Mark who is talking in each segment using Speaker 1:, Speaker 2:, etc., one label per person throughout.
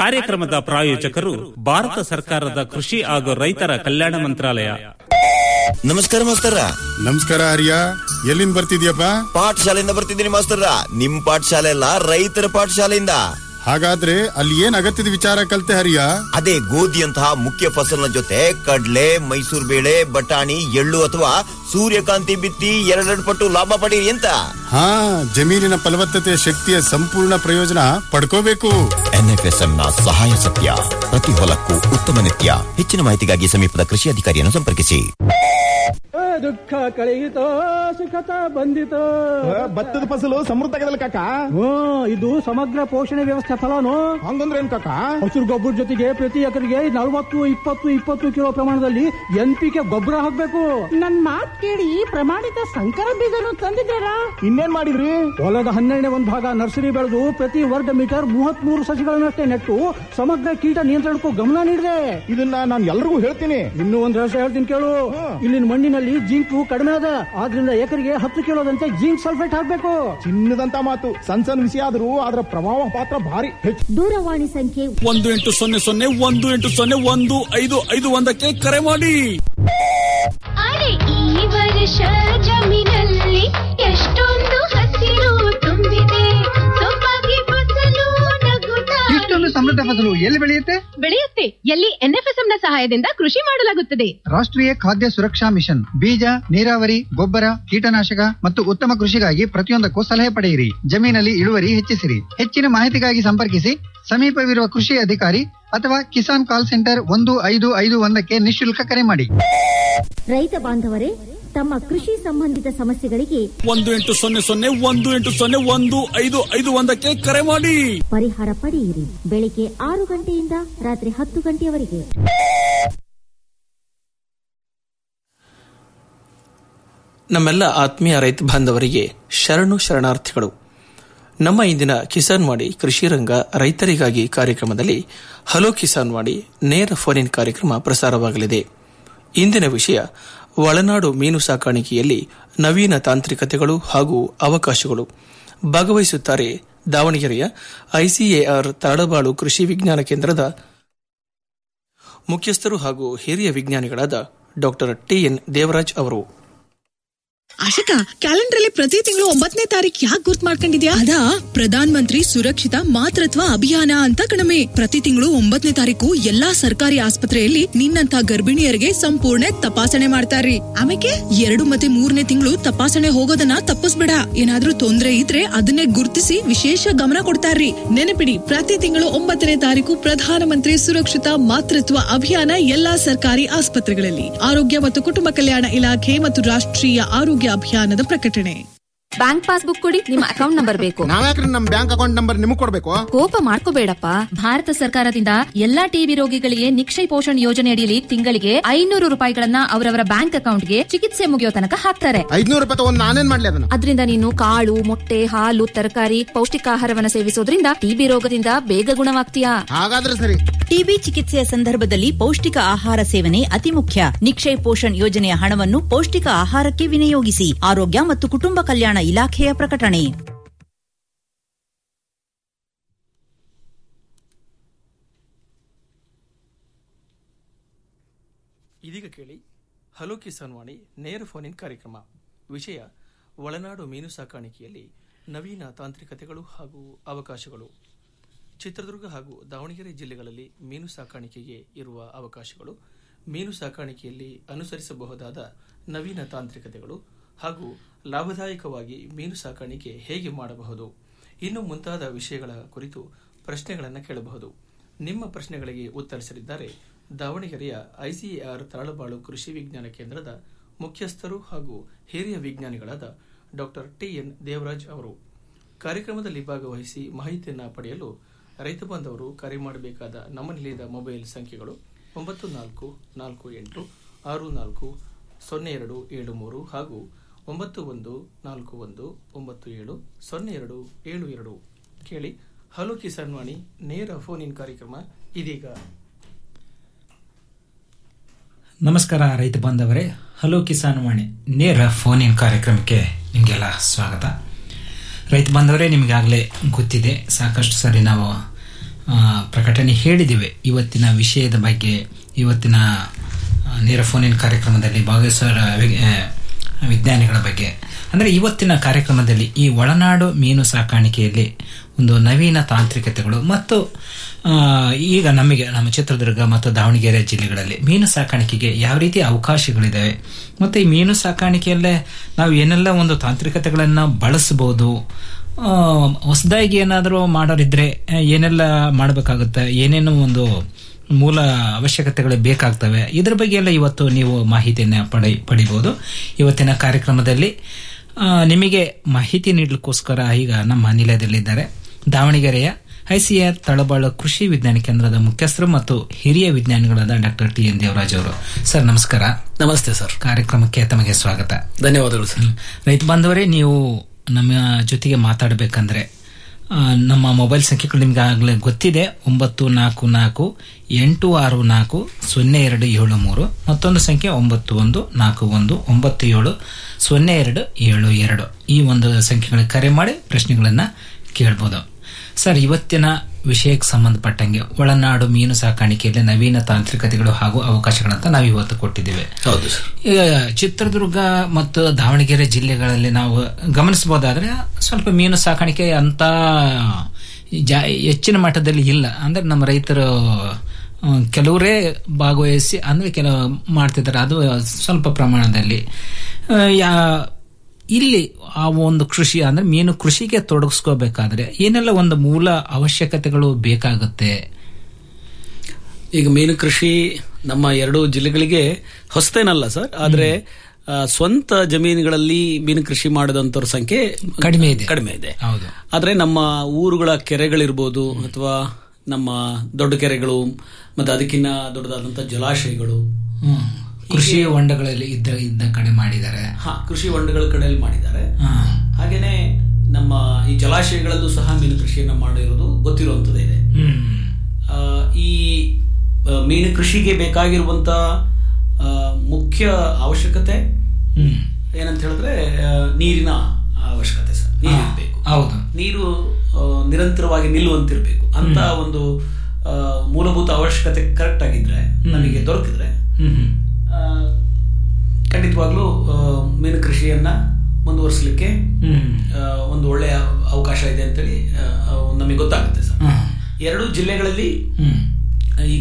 Speaker 1: ಕಾರ್ಯಕ್ರಮದ ಪ್ರಾಯೋಜಕರು ಭಾರತ ಸರ್ಕಾರದ ಕೃಷಿ ಹಾಗೂ ರೈತರ ಕಲ್ಯಾಣ ಮಂತ್ರಾಲಯ
Speaker 2: ನಮಸ್ಕಾರ ಮಾಸ್ತರ
Speaker 3: ನಮಸ್ಕಾರ ಹರಿಯ ಎಲ್ಲಿಂದ ಬರ್ತಿದ್ಯಪ್ಪ
Speaker 2: ಪಾಠಶಾಲೆಯಿಂದ ಬರ್ತಿದ್ದೀನಿ ಮಾಸ್ತರ ನಿಮ್ ಪಾಠಶಾಲೆ ಅಲ್ಲ ರೈತರ ಪಾಠಶಾಲೆಯಿಂದ
Speaker 3: ಹಾಗಾದ್ರೆ ಅಲ್ಲಿ ಏನ್ ಅಗತ್ಯದ ವಿಚಾರ ಕಲ್ತೆ ಹರಿಯ
Speaker 2: ಅದೇ ಗೋಧಿಯಂತಹ ಮುಖ್ಯ ಫಸಲಿನ ಜೊತೆ ಕಡ್ಲೆ ಮೈಸೂರು ಬೇಳೆ ಬಟಾಣಿ ಎಳ್ಳು ಅಥವಾ ಸೂರ್ಯಕಾಂತಿ ಬಿತ್ತಿ ಎರಡೆರಡು ಪಟ್ಟು ಲಾಭ ಪಡೀರಿ ಅಂತ
Speaker 3: ಹಾ ಜಮೀನಿನ ಫಲವತ್ತತೆ ಶಕ್ತಿಯ ಸಂಪೂರ್ಣ ಪ್ರಯೋಜನ ಪಡ್ಕೋಬೇಕು
Speaker 2: ಎನ್ಎಫ್ಎಸ್ಎಂ ನ ಸಹಾಯ ಸತ್ಯ ಪ್ರತಿ ಹೊಲಕ್ಕೂ ಉತ್ತಮ ನಿತ್ಯ ಹೆಚ್ಚಿನ ಮಾಹಿತಿಗಾಗಿ ಸಮೀಪದ ಕೃಷಿ ಅಧಿಕಾರಿಯನ್ನು ಸಂಪರ್ಕಿಸಿ
Speaker 4: ದುಃಖ ಕಳೆಯಿತೋ ಸುಖತ ಬಂದಿತೋ
Speaker 5: ಭತ್ತದ ಫಸಲು ಸಮೃದ್ಧ ಆಗದಲ್ಲ ಕಾಕ
Speaker 4: ಹ್ಞೂ ಇದು ಸಮಗ್ರ ಪೋಷಣೆ ವ್ಯವಸ್ಥೆ ಫಲನು
Speaker 5: ಹಂಗಂದ್ರೆ ಏನ್ ಕಾಕ
Speaker 4: ಹಸಿರು ಗೊಬ್ಬರ ಜೊತೆಗೆ ಪ್ರತಿ ಎಕರೆಗೆ ನಲವತ್ತು ಇಪ್ಪತ್ತು ಇಪ್ಪತ್ತು ಕಿಲೋ ಪ್ರಮಾಣದಲ್ಲಿ ಎನ್ ಪಿ ಕೆ ಗೊಬ್ಬರ ಹಾಕ್ಬೇಕು
Speaker 6: ನನ್ ಮಾತ್ ಕೇಳಿ ಪ್ರಮಾಣಿತ ಸಂಕರ ಬೀಜನು ತಂದಿದ್ದಾರಾ
Speaker 5: ಇನ್ನೇನ್ ಮಾಡಿದ್ರಿ
Speaker 4: ಹೊಲದ ಹನ್ನೆರಡನೇ ಒಂದು ಭಾಗ ನರ್ಸರಿ ಬೆಳೆದು ಪ್ರತಿ ವರ್ಗ ಮೀಟರ್ ಮೂವತ್ತ್ ಮೂರು ಸಸಿಗಳನ್ನಷ್ಟೇ ನೆಟ್ಟು ಸಮಗ್ರ ಕೀಟ ನಿಯಂತ್ರಣಕ್ಕೂ ಗಮನ ನೀಡಿದೆ
Speaker 5: ಇದನ್ನ ನಾನು ಎಲ್ರಿಗೂ ಹೇಳ್ತೀನಿ
Speaker 4: ಇನ್ನೂ ಒಂದು ರಹಸ್ಯ ಹೇಳ್ತೀನಿ ಕೇಳು ಇಲ್ಲಿನ ಮಣ್ಣಿನಲ್ಲಿ ಜಿಂಕು ಕಡಿಮೆ ಅದ ಆದ್ರಿಂದ ಎಕರೆಗೆ ಹತ್ತು ಕಿಲೋದಂತೆ ಜಿಂಕ್ ಸಲ್ಫೇಟ್ ಹಾಕ್ಬೇಕು
Speaker 5: ಚಿನ್ನದಂತ ಮಾತು ಸಣ್ಣ ಸಣ್ಣ ವಿಷಯ ಆದ್ರೂ ಅದರ ಪ್ರಭಾವ ಪಾತ್ರ ಭಾರಿ ಹೆಚ್ಚು
Speaker 6: ದೂರವಾಣಿ ಸಂಖ್ಯೆ
Speaker 7: ಒಂದು ಎಂಟು ಸೊನ್ನೆ ಸೊನ್ನೆ ಒಂದು ಎಂಟು ಸೊನ್ನೆ ಒಂದು ಐದು ಐದು ಒಂದಕ್ಕೆ ಕರೆ ಮಾಡಿ
Speaker 8: ಅರೆ ಈ ವರ್ಷ ಜಮೀನಲ್ಲಿ ಎಷ್ಟೊಂದು ಹಸಿರು ತುಂಬಿದೆ ಸೊಬಗೆ ಫಸಲು ನಗುತ್ತಾ
Speaker 9: ಇಷ್ಟೊಂದು ಸಮೃದ್ಧ ಫಸಲು ಎಲ್ಲಿ ಬೆಳೆಯುತ್ತೆ
Speaker 8: ಬೆಳೆಯುತ್ತೆ ಎಲ್ಲಿ ಎನ್ಎಫ್ಎಸ್ಎಂ ನ ಸಹಾಯದಿಂದ ಕೃಷಿ ಮಾಡಲಾಗುತ್ತದೆ
Speaker 9: ರಾಷ್ಟ್ರೀಯ ಖಾದ್ಯ ಸುರಕ್ಷಾ ಮಿಷನ್ ಬೀಜ ನೀರಾವರಿ ಗೊಬ್ಬರ ಕೀಟನಾಶಕ ಮತ್ತು ಉತ್ತಮ ಕೃಷಿಗಾಗಿ ಪ್ರತಿಯೊಂದಕ್ಕೂ ಸಲಹೆ ಪಡೆಯಿರಿ ಜಮೀನಲ್ಲಿ ಇಳುವರಿ ಹೆಚ್ಚಿಸಿರಿ ಹೆಚ್ಚಿನ ಮಾಹಿತಿಗಾಗಿ ಸಂಪರ್ಕಿಸಿ ಸಮೀಪವಿರುವ ಕೃಷಿ ಅಧಿಕಾರಿ ಅಥವಾ ಕಿಸಾನ್ ಕಾಲ್ ಸೆಂಟರ್ ಒಂದು ಐದು ಐದು ಒಂದಕ್ಕೆ ನಿಶುಲ್ಕ ಕರೆ ಮಾಡಿ
Speaker 6: ರೈತ ಬಾಂಧವರೇ ತಮ್ಮ ಕೃಷಿ ಸಂಬಂಧಿತ ಸಮಸ್ಯೆಗಳಿಗೆ
Speaker 7: ಒಂದು ಎಂಟು ಸೊನ್ನೆ ಸೊನ್ನೆ ಒಂದು ಎಂಟು ಸೊನ್ನೆ ಒಂದು ಐದು ಐದು ಒಂದಕ್ಕೆ ಕರೆ ಮಾಡಿ
Speaker 6: ಪರಿಹಾರ ಪಡೆಯಿರಿ ಬೆಳಿಗ್ಗೆ ಆರು ಗಂಟೆಯಿಂದ ರಾತ್ರಿ ಹತ್ತು ಗಂಟೆಯವರೆಗೆ
Speaker 10: ನಮ್ಮೆಲ್ಲ ಆತ್ಮೀಯ ರೈತ ಬಾಂಧವರಿಗೆ ಶರಣು ಶರಣಾರ್ಥಿಗಳು ನಮ್ಮ ಇಂದಿನ ಕಿಸಾನ್ ವಾಣಿ ಕೃಷಿ ರಂಗ ರೈತರಿಗಾಗಿ ಕಾರ್ಯಕ್ರಮದಲ್ಲಿ ಹಲೋ ಕಿಸಾನ್ ವಾಣಿ ನೇರ ಫೋನ್ ಇನ್ ಕಾರ್ಯಕ್ರಮ ಪ್ರಸಾರವಾಗಲಿದೆ ಇಂದಿನ ವಿಷಯ ಒಳನಾಡು ಮೀನು ಸಾಕಾಣಿಕೆಯಲ್ಲಿ ನವೀನ ತಾಂತ್ರಿಕತೆಗಳು ಹಾಗೂ ಅವಕಾಶಗಳು ಭಾಗವಹಿಸುತ್ತಾರೆ ದಾವಣಗೆರೆಯ ಐಸಿಎಆರ್ ತರಳಬಾಳು ಕೃಷಿ ವಿಜ್ಞಾನ ಕೇಂದ್ರದ ಮುಖ್ಯಸ್ಥರು ಹಾಗೂ ಹಿರಿಯ ವಿಜ್ಞಾನಿಗಳಾದ ಡಾಕ್ಟರ್ ಟಿಎನ್ ದೇವರಾಜ್ ಅವರು
Speaker 11: ಆಶಕ ಕ್ಯಾಲೆಂಡರ್ ಅಲ್ಲಿ ಪ್ರತಿ ತಿಂಗಳು ಒಂಬತ್ತನೇ ತಾರೀಕು ಯಾಕೆ ಗುರ್ತ್ ಮಾಡ್ಕೊಂಡಿದ್ಯಾ ಅದಾ ಪ್ರಧಾನ ಮಂತ್ರಿ ಸುರಕ್ಷಿತ ಮಾತೃತ್ವ ಅಭಿಯಾನ ಅಂತ ಕಣಮೆ ಪ್ರತಿ ತಿಂಗಳು ಒಂಬತ್ತನೇ ತಾರೀಕು ಎಲ್ಲಾ ಸರ್ಕಾರಿ ಆಸ್ಪತ್ರೆಯಲ್ಲಿ ನಿನ್ನಂತ ಗರ್ಭಿಣಿಯರಿಗೆ ಸಂಪೂರ್ಣ ತಪಾಸಣೆ ಮಾಡ್ತಾರ್ರಿ ಆಮೇಲೆ ಎರಡು ಮತ್ತೆ ಮೂರನೇ ತಿಂಗಳು ತಪಾಸಣೆ ಹೋಗೋದನ್ನ ತಪ್ಪಿಸ್ಬೇಡ ಏನಾದ್ರೂ ತೊಂದ್ರೆ ಇದ್ರೆ ಅದನ್ನೇ ಗುರ್ತಿಸಿ ವಿಶೇಷ ಗಮನ ಕೊಡ್ತಾರ್ರಿ ನೆನಪಿಡಿ ಪ್ರತಿ ತಿಂಗಳು ಒಂಬತ್ತನೇ ತಾರೀಕು ಪ್ರಧಾನಮಂತ್ರಿ ಸುರಕ್ಷಿತ ಮಾತೃತ್ವ ಅಭಿಯಾನ ಎಲ್ಲಾ ಸರ್ಕಾರಿ ಆಸ್ಪತ್ರೆಗಳಲ್ಲಿ ಆರೋಗ್ಯ ಮತ್ತು ಕುಟುಂಬ ಕಲ್ಯಾಣ ಇಲಾಖೆ ಮತ್ತು ರಾಷ್ಟ್ರೀಯ ಆರೋಗ್ಯ ಅಭಿಯಾನದ ಪ್ರಕಟಣೆ
Speaker 12: ಬ್ಯಾಂಕ್ ಪಾಸ್ಬುಕ್ ಕೊಡಿ ನಿಮ್ಮ ಅಕೌಂಟ್ ನಂಬರ್ ಬೇಕು
Speaker 5: ನಾವ್ಯಾಕ್ರಿ ನಮ್ ಬ್ಯಾಂಕ್ ಅಕೌಂಟ್ ನಂಬರ್ ನಿಮಗ್ ಕೊಡ್ಬೇಕು
Speaker 12: ಕೋಪ ಮಾಡ್ಕೋಬೇಡಪ್ಪ ಭಾರತ ಸರ್ಕಾರದಿಂದ ಎಲ್ಲಾ ಟಿಬಿ ರೋಗಿಗಳಿಗೆ ನಿಕ್ಷಯ ಪೋಷಣ್ ಯೋಜನೆ ಅಡಿಯಲ್ಲಿ ತಿಂಗಳಿಗೆ ಐನೂರು ರೂಪಾಯಿಗಳನ್ನ ಅವರವರ ಬ್ಯಾಂಕ್ ಅಕೌಂಟ್ಗೆ ಚಿಕಿತ್ಸೆ ಮುಗಿಯೋ ತನಕ ಹಾಕ್ತಾರೆ
Speaker 5: ಐದ್ನೂರು ರೂಪಾಯಿ ತಗೊಂಡ್ ನಾನೇನ್ ಮಾಡ್ಲಿ ಅದನ್ನ
Speaker 12: ಅದರಿಂದ ನೀನು ಕಾಳು ಮೊಟ್ಟೆ ಹಾಲು ತರಕಾರಿ ಪೌಷ್ಟಿಕಾಹಾರವನ್ನ ಸೇವಿಸೋದ್ರಿಂದ ಟಿಬಿ ರೋಗದಿಂದ ಬೇಗ ಗುಣವಾಗ್ತೀಯಾ
Speaker 5: ಹಾಗಾದ್ರೆ ಸರಿ
Speaker 13: ಟಿಬಿ ಚಿಕಿತ್ಸೆಯ ಸಂದರ್ಭದಲ್ಲಿ ಪೌಷ್ಟಿಕ ಆಹಾರ ಸೇವನೆ ಅತಿ ಮುಖ್ಯ ನಿಕ್ಷಯ್ ಪೋಷಣ್ ಯೋಜನೆಯ ಹಣವನ್ನು ಪೌಷ್ಟಿಕ ಆಹಾರಕ್ಕೆ ವಿನಿಯೋಗಿಸಿ ಆರೋಗ್ಯ ಮತ್ತು ಕುಟುಂಬ ಕಲ್ಯಾಣ ಇಲಾಖೆಯ ಪ್ರಕಟಣೆ
Speaker 10: ಇದೀಗ ಕೇಳಿ ಹಲೋ ಕಿಸಾನ್ ವಾಣಿ ನೇರ ಫೋನ್ ಇನ್ ಕಾರ್ಯಕ್ರಮ ವಿಷಯ ಒಳನಾಡು ಮೀನು ಸಾಕಾಣಿಕೆಯಲ್ಲಿ ನವೀನ ತಾಂತ್ರಿಕತೆಗಳು ಹಾಗೂ ಅವಕಾಶಗಳು ಚಿತ್ರದುರ್ಗ ಹಾಗೂ ದಾವಣಗೆರೆ ಜಿಲ್ಲೆಗಳಲ್ಲಿ ಮೀನು ಸಾಕಾಣಿಕೆಗೆ ಇರುವ ಅವಕಾಶಗಳು ಮೀನು ಸಾಕಾಣಿಕೆಯಲ್ಲಿ ಅನುಸರಿಸಬಹುದಾದ ನವೀನ ತಾಂತ್ರಿಕತೆಗಳು ಹಾಗೂ ಲಾಭದಾಯಕವಾಗಿ ಮೀನು ಸಾಕಾಣಿಕೆ ಹೇಗೆ ಮಾಡಬಹುದು ಇನ್ನು ಮುಂತಾದ ವಿಷಯಗಳ ಕುರಿತು ಪ್ರಶ್ನೆಗಳನ್ನು ಕೇಳಬಹುದು ನಿಮ್ಮ ಪ್ರಶ್ನೆಗಳಿಗೆ ಉತ್ತರಿಸಲಿದ್ದಾರೆ ದಾವಣಗೆರೆಯ ಐಸಿಎಆರ್ ತರಳಬಾಳು ಕೃಷಿ ವಿಜ್ಞಾನ ಕೇಂದ್ರದ ಮುಖ್ಯಸ್ಥರು ಹಾಗೂ ಹಿರಿಯ ವಿಜ್ಞಾನಿಗಳಾದ ಡಾಕ್ಟರ್ ಟಿಎನ್ ದೇವರಾಜ್ ಅವರು ಕಾರ್ಯಕ್ರಮದಲ್ಲಿ ಭಾಗವಹಿಸಿ ಮಾಹಿತಿಯನ್ನು ಪಡೆಯಲು ರೈತ ಬಾಂಧವರು ಕರೆ ಮಾಡಬೇಕಾದ ನಮ್ಮ ನಿಲಯದ ಮೊಬೈಲ್ ಸಂಖ್ಯೆಗಳು ಒಂಬತ್ತು ನಾಲ್ಕು ನಾಲ್ಕು ಎಂಟು ಆರು ನಾಲ್ಕು ಸೊನ್ನೆ ಎರಡು ಏಳು ಮೂರು ಹಾಗೂ ಒಂಬತ್ತು ಒಂದು ನಾಲ್ಕು ಒಂದು ಒಂಬತ್ತು ಏಳು ಸೊನ್ನೆ ಎರಡು ಏಳು ಎರಡು ಕೇಳಿ ಹಲೋ ಕಿಸಾನ್ ವಾಣಿ ನೇರ ಫೋನ್ ಇನ್ ಕಾರ್ಯಕ್ರಮ ಇದೀಗ
Speaker 14: ನಮಸ್ಕಾರ ರೈತ ಬಾಂಧವರೇ ಹಲೋ ಕಿಸಾನ್ ವಾಣಿ ನೇರ ಫೋನ್ ಇನ್ ಕಾರ್ಯಕ್ರಮಕ್ಕೆ ನಿಮಗೆಲ್ಲ ಸ್ವಾಗತ ರೈತ ಬಾಂಧವರೇ ನಿಮಗಾಗಲೇ ಗೊತ್ತಿದೆ ಸಾಕಷ್ಟು ಸರಿ ನಾವು ಆ, ಪ್ರಕಟಣೆ ಹೇಳಿದ್ದೇವೆ ಇವತ್ತಿನ ವಿಷಯದ ಬಗ್ಗೆ ಇವತ್ತಿನ ಆ, ನೇರ ಫೋನಿನ ಕಾರ್ಯಕ್ರಮದಲ್ಲಿ ಭಾಗವಹಿಸುವ ವಿ- ಆ, ವಿಜ್ಞಾನಿಗಳ ಬಗ್ಗೆ ಅಂದರೆ ಇವತ್ತಿನ ಕಾರ್ಯಕ್ರಮದಲ್ಲಿ ಈ ಒಳನಾಡು ಮೀನು ಸಾಕಾಣಿಕೆಯಲ್ಲಿ ಒಂದು ನವೀನ ತಾಂತ್ರಿಕತೆಗಳು ಮತ್ತು ಆ, ಈಗ ನಮಗೆ ನಮ್ಮ ಚಿತ್ರದುರ್ಗ ಮತ್ತು ದಾವಣಗೆರೆ ಜಿಲ್ಲೆಗಳಲ್ಲಿ ಮೀನು ಸಾಕಾಣಿಕೆಗೆ ಯಾವ ರೀತಿ ಅವಕಾಶಗಳಿದ್ದಾವೆ ಮತ್ತು ಈ ಮೀನು ಸಾಕಾಣಿಕೆಯಲ್ಲೇ ನಾವು ಏನೆಲ್ಲ ಒಂದು ತಾಂತ್ರಿಕತೆಗಳನ್ನು ಬಳಸಬಹುದು ಹೊಸದಾಗಿ ಏನಾದರೂ ಮಾಡೋರಿದ್ರೆ ಆ, ಏನೆಲ್ಲ ಮಾಡಬೇಕಾಗುತ್ತೆ ಏನೇನು ಒಂದು ಮೂಲ ಅವಶ್ಯಕತೆಗಳು ಬೇಕಾಗ್ತವೆ ಇದ್ರ ಬಗ್ಗೆ ಎಲ್ಲ ಇವತ್ತು ನೀವು ಮಾಹಿತಿಯನ್ನು ಪಡಿ ಪಡಿಬಹುದು ಇವತ್ತಿನ ಕಾರ್ಯಕ್ರಮದಲ್ಲಿ ಆ, ನಿಮಗೆ ಮಾಹಿತಿ ನೀಡಲಿಕ್ಕೋಸ್ಕರ ಈಗ ನಮ್ಮ ನಿಲಯದಲ್ಲಿದ್ದಾರೆ ದಾವಣಗೆರೆಯ ಐಸಿಆರ್ ತಳಬಾಳು ಕೃಷಿ ವಿಜ್ಞಾನ ಕೇಂದ್ರದ ಮುಖ್ಯಸ್ಥರು ಮತ್ತು ಹಿರಿಯ ವಿಜ್ಞಾನಿಗಳಾದ ಡಾಕ್ಟರ್ ಟಿ ಎನ್ ದೇವರಾಜ್ ಅವರು ಸರ್ ನಮಸ್ಕಾರ
Speaker 15: ನಮಸ್ತೆ ಸರ್
Speaker 14: ಕಾರ್ಯಕ್ರಮಕ್ಕೆ ತಮಗೆ ಸ್ವಾಗತ
Speaker 15: ಧನ್ಯವಾದಗಳು ಸರ್
Speaker 14: ರೈತ ಬಾಂಧವರೇ ನೀವು ನಮ್ಮ ಜೊತೆಗೆ ಮಾತಾಡಬೇಕಂದ್ರೆ ಆ, ನಮ್ಮ ಮೊಬೈಲ್ ಸಂಖ್ಯೆಗಳು ನಿಮ್ಗೆ ಆಗಲೇ ಗೊತ್ತಿದೆ ಒಂಬತ್ತು ನಾಲ್ಕು ನಾಲ್ಕು ಎಂಟು ಆರು ನಾಲ್ಕು ಸೊನ್ನೆ ಎರಡು ಏಳು ಮೂರು ಮತ್ತೊಂದು ಸಂಖ್ಯೆ ಒಂಬತ್ತು ಒಂದು ನಾಲ್ಕು ಒಂದು ಒಂಬತ್ತು ಏಳು ಸೊನ್ನೆ ಎರಡು ಏಳು ಎರಡು ಈ ಒಂದು ಸಂಖ್ಯೆಗಳಿಗೆ ಕರೆ ಮಾಡಿ ಪ್ರಶ್ನೆಗಳನ್ನು ಕೇಳ್ಬೋದು ಸರ್ ಇವತ್ತಿನ ವಿಷಯಕ್ಕೆ ಸಂಬಂಧಪಟ್ಟಂಗೆ ಒಳನಾಡು ಮೀನು ಸಾಕಾಣಿಕೆಯಲ್ಲಿ ನವೀನ ತಾಂತ್ರಿಕತೆಗಳು ಹಾಗೂ ಅವಕಾಶಗಳಂತ ನಾವು ಇವತ್ತು ಕೊಟ್ಟಿದ್ದೇವೆ
Speaker 15: ಹೌದು ಸರ್
Speaker 14: ಈಗ ಚಿತ್ರದುರ್ಗ ಮತ್ತು ದಾವಣಗೆರೆ ಜಿಲ್ಲೆಗಳಲ್ಲಿ ನಾವು ಗಮನಿಸಬಹುದಾದ್ರೆ ಸ್ವಲ್ಪ ಮೀನು ಸಾಕಾಣಿಕೆ ಅಂತ ಜಾ ಹೆಚ್ಚಿನ ಮಟ್ಟದಲ್ಲಿ ಇಲ್ಲ ಅಂದ್ರೆ ನಮ್ಮ ರೈತರು ಆ, ಕೆಲವರೇ ಭಾಗವಹಿಸಿ ಅಂದ್ರೆ ಕೆಲವು ಮಾಡ್ತಿದ್ದಾರೆ ಅದು ಸ್ವಲ್ಪ ಪ್ರಮಾಣದಲ್ಲಿ ಆ, ಯಾ- ಇಲ್ಲಿ ಆ ಒಂದು ಕೃಷಿ ಅಂದ್ರೆ ಮೀನು ಕೃಷಿಗೆ ತೊಡಗಿಸ್ಕೋಬೇಕಾದ್ರೆ ಏನೆಲ್ಲ ಒಂದು ಮೂಲ ಅವಶ್ಯಕತೆಗಳು ಬೇಕಾಗುತ್ತೆ
Speaker 15: ಈಗ ಮೀನು ಕೃಷಿ ನಮ್ಮ ಎರಡು ಜಿಲ್ಲೆಗಳಿಗೆ ಹೊಸತೇನಲ್ಲ ಸರ್ ಆದ್ರೆ ಆ, ಸ್ವಂತ ಜಮೀನುಗಳಲ್ಲಿ ಮೀನು ಕೃಷಿ ಮಾಡಿದಂತವ್ರ ಸಂಖ್ಯೆ
Speaker 14: ಕಡಿಮೆ ಇದೆ
Speaker 15: ಕಡಿಮೆ ಇದೆ
Speaker 14: ಹೌದು
Speaker 15: ಆದ್ರೆ ನಮ್ಮ ಊರುಗಳ ಕೆರೆಗಳಿರ್ಬೋದು ಅಥವಾ ನಮ್ಮ ದೊಡ್ಡ ಕೆರೆಗಳು ಮತ್ತೆ ಅದಕ್ಕಿಂತ ದೊಡ್ಡದಾದಂತಹ ಜಲಾಶಯಗಳು
Speaker 14: ಹ್ಮ್. ಕೃಷಿ ಹೊಂಡಗಳಲ್ಲಿ ಇದ್ದ ಇದ್ದ ಕಡೆ ಮಾಡಿದ್ದಾರೆ
Speaker 15: ಹಾ ಕೃಷಿ ಹೊಂಡಗಳ ಕಡೆಯಲ್ಲಿ ಮಾಡಿದ್ದಾರೆ
Speaker 14: ಹಾ.
Speaker 15: ಹಾಗೇನೆ ನಮ್ಮ ಈ ಜಲಾಶಯಗಳಲ್ಲೂ ಸಹ ಮೀನು ಕೃಷಿಯನ್ನ ಮಾಡಿರೋದು ಗೊತ್ತಿರುವಂತದ್ದು ಇದೆ
Speaker 14: ಹ್ಮ್.
Speaker 15: ಆ, ಈ ಆ, ಮೀನು ಕೃಷಿಗೆ ಬೇಕಾಗಿರುವಂತ ಆ, ಮುಖ್ಯ ಅವಶ್ಯಕತೆ
Speaker 14: ಹ್ಮ್.
Speaker 15: ಏನಂತ ಹೇಳಿದ್ರೆ ಆ, ನೀರಿನ ಅವಶ್ಯಕತೆ ಸರ್ ನೀರು ಇರ್ಬೇಕು
Speaker 14: ಹೌದು
Speaker 15: ನೀರು ಆ, ನಿರಂತರವಾಗಿ ನಿಲ್ಲುವಂತಿರ್ಬೇಕು ಅಂತ ಒಂದು ಆ, ಮೂಲಭೂತ ಅವಶ್ಯಕತೆ ಕರೆಕ್ಟ್ ಆಗಿದ್ರೆ ನಮಗೆ ದೊರಕಿದ್ರೆ
Speaker 14: ಹ್ಮ್ ಹ್ಮ್.
Speaker 15: ಆ, ಖಂಡಿತವಾಗ್ಲೂ ಆ, ಮೀನು ಕೃಷಿಯನ್ನ ಮುಂದುವರಿಸಲಿಕ್ಕೆ
Speaker 14: ಹ್ಮ್.
Speaker 15: ಆ, ಒಂದು ಒಳ್ಳೆಯ ಅವಕಾಶ ಇದೆ ಅಂತೇಳಿ ಆ, ಆ, ನಮಗೆ ಗೊತ್ತಾಗುತ್ತೆ ಸರ್
Speaker 14: ಹ್ಮ್.
Speaker 15: ಎರಡು ಜಿಲ್ಲೆಗಳಲ್ಲಿ
Speaker 14: ಹ್ಮ್.
Speaker 15: ಈಗ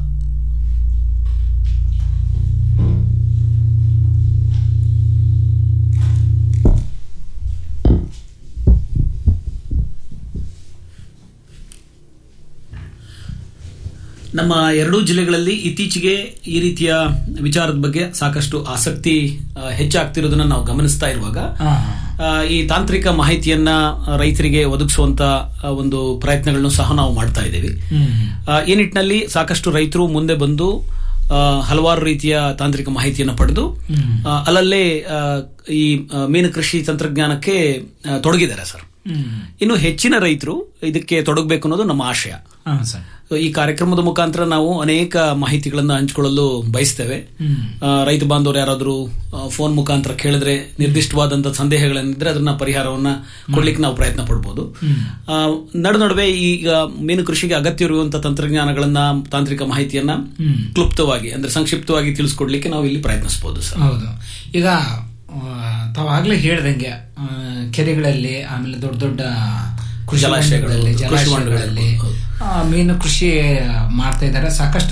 Speaker 15: ನಮ್ಮ ಎರಡೂ ಜಿಲ್ಲೆಗಳಲ್ಲಿ ಇತ್ತೀಚೆಗೆ ಈ ರೀತಿಯ ವಿಚಾರದ ಬಗ್ಗೆ ಸಾಕಷ್ಟು ಆಸಕ್ತಿ ಆ, ಹೆಚ್ಚಾಗ್ತಿರೋದನ್ನ ನಾವು ಗಮನಿಸ್ತಾ ಇರುವಾಗ
Speaker 14: ಹಾ.
Speaker 15: ಆ, ಈ ತಾಂತ್ರಿಕ ಮಾಹಿತಿಯನ್ನ ಆ, ರೈತರಿಗೆ ಒದಗಿಸುವಂತ ಆ, ಒಂದು ಪ್ರಯತ್ನಗಳನ್ನು ಸಹ ನಾವು ಮಾಡ್ತಾ ಇದ್ದೀವಿ
Speaker 14: ಹ್ಮ್.
Speaker 15: ಆ, ಈ ನಿಟ್ಟಿನಲ್ಲಿ ಸಾಕಷ್ಟು ರೈತರು ಮುಂದೆ ಬಂದು ಆ, ಹಲವಾರು ರೀತಿಯ ತಾಂತ್ರಿಕ ಮಾಹಿತಿಯನ್ನು ಪಡೆದು
Speaker 14: ಹ್ಮ್.
Speaker 15: ಆ, ಅಲ್ಲಲ್ಲೇ ಆ, ಈ ಆ, ಮೀನು ಕೃಷಿ ತಂತ್ರಜ್ಞಾನಕ್ಕೆ ಆ, ತೊಡಗಿದ್ದಾರೆ ಸರ್
Speaker 14: ಹ್ಮ್.
Speaker 15: ಇನ್ನು ಹೆಚ್ಚಿನ ರೈತರು ಇದಕ್ಕೆ ತೊಡಗಬೇಕು ಅನ್ನೋದು ನಮ್ಮ ಆಶಯ
Speaker 14: ಹಾ, ಸರ್
Speaker 15: ಸೊ, ಈ ಕಾರ್ಯಕ್ರಮದ ಮುಖಾಂತರ ನಾವು ಅನೇಕ ಮಾಹಿತಿಗಳನ್ನು ಹಂಚಿಕೊಳ್ಳಲು ಬಯಸ್ತೇವೆ
Speaker 14: ಹ್ಮ್.
Speaker 15: ಆ, ರೈತ ಬಾಂಧವರು ಯಾರಾದರೂ ಫೋನ್ ಮುಖಾಂತರ ಕೇಳಿದ್ರೆ ನಿರ್ದಿಷ್ಟವಾದಂತಹ ಸಂದೇಹಗಳೇನಿದ್ರೆ ಅದನ್ನ ಪರಿಹಾರವನ್ನ ಕೊಡ್ಲಿಕ್ಕೆ ನಾವು ಪ್ರಯತ್ನ ಪಡ್ಬೋದು
Speaker 14: ಹ್ಮ್.
Speaker 15: ಆ, ನಡು ನಡುವೆ ಈಗ ಮೀನು ಕೃಷಿಗೆ ಅಗತ್ಯವಿರುವಂತಹ ತಂತ್ರಜ್ಞಾನಗಳನ್ನ ತಾಂತ್ರಿಕ ಮಾಹಿತಿಯನ್ನ
Speaker 14: ಹ್ಮ್.
Speaker 15: ಕ್ಲುಪ್ತವಾಗಿ ಅಂದ್ರೆ ಸಂಕ್ಷಿಪ್ತವಾಗಿ ತಿಳಿಸ್ಕೊಡ್ಲಿಕ್ಕೆ ನಾವು ಇಲ್ಲಿ ಪ್ರಯತ್ನಿಸಬಹುದು ಸರ್
Speaker 14: ಹೌದು ಈಗ ಆ, ತಾವು ಆಗ್ಲೇ ಹೇಳ್ದಂಗೆ ಆ, ಕೆರೆಗಳಲ್ಲಿ ಆಮೇಲೆ ದೊಡ್ಡ ದೊಡ್ಡ ಕೃಷಿ
Speaker 15: ಜಲಾಶಯಗಳು,
Speaker 14: ಹೊಂಡಗಳಲ್ಲಿ,
Speaker 15: ಕೃಷಿ
Speaker 14: ಜಲಾಶಯಗಳಲ್ಲಿ
Speaker 15: ಹೊಂಡಗಳು,
Speaker 14: ಆ, ಮೀನು ಕೃಷಿ ಮಾಡ್ತಾ ಇದ್ದಾರೆ ಸಾಕಷ್ಟು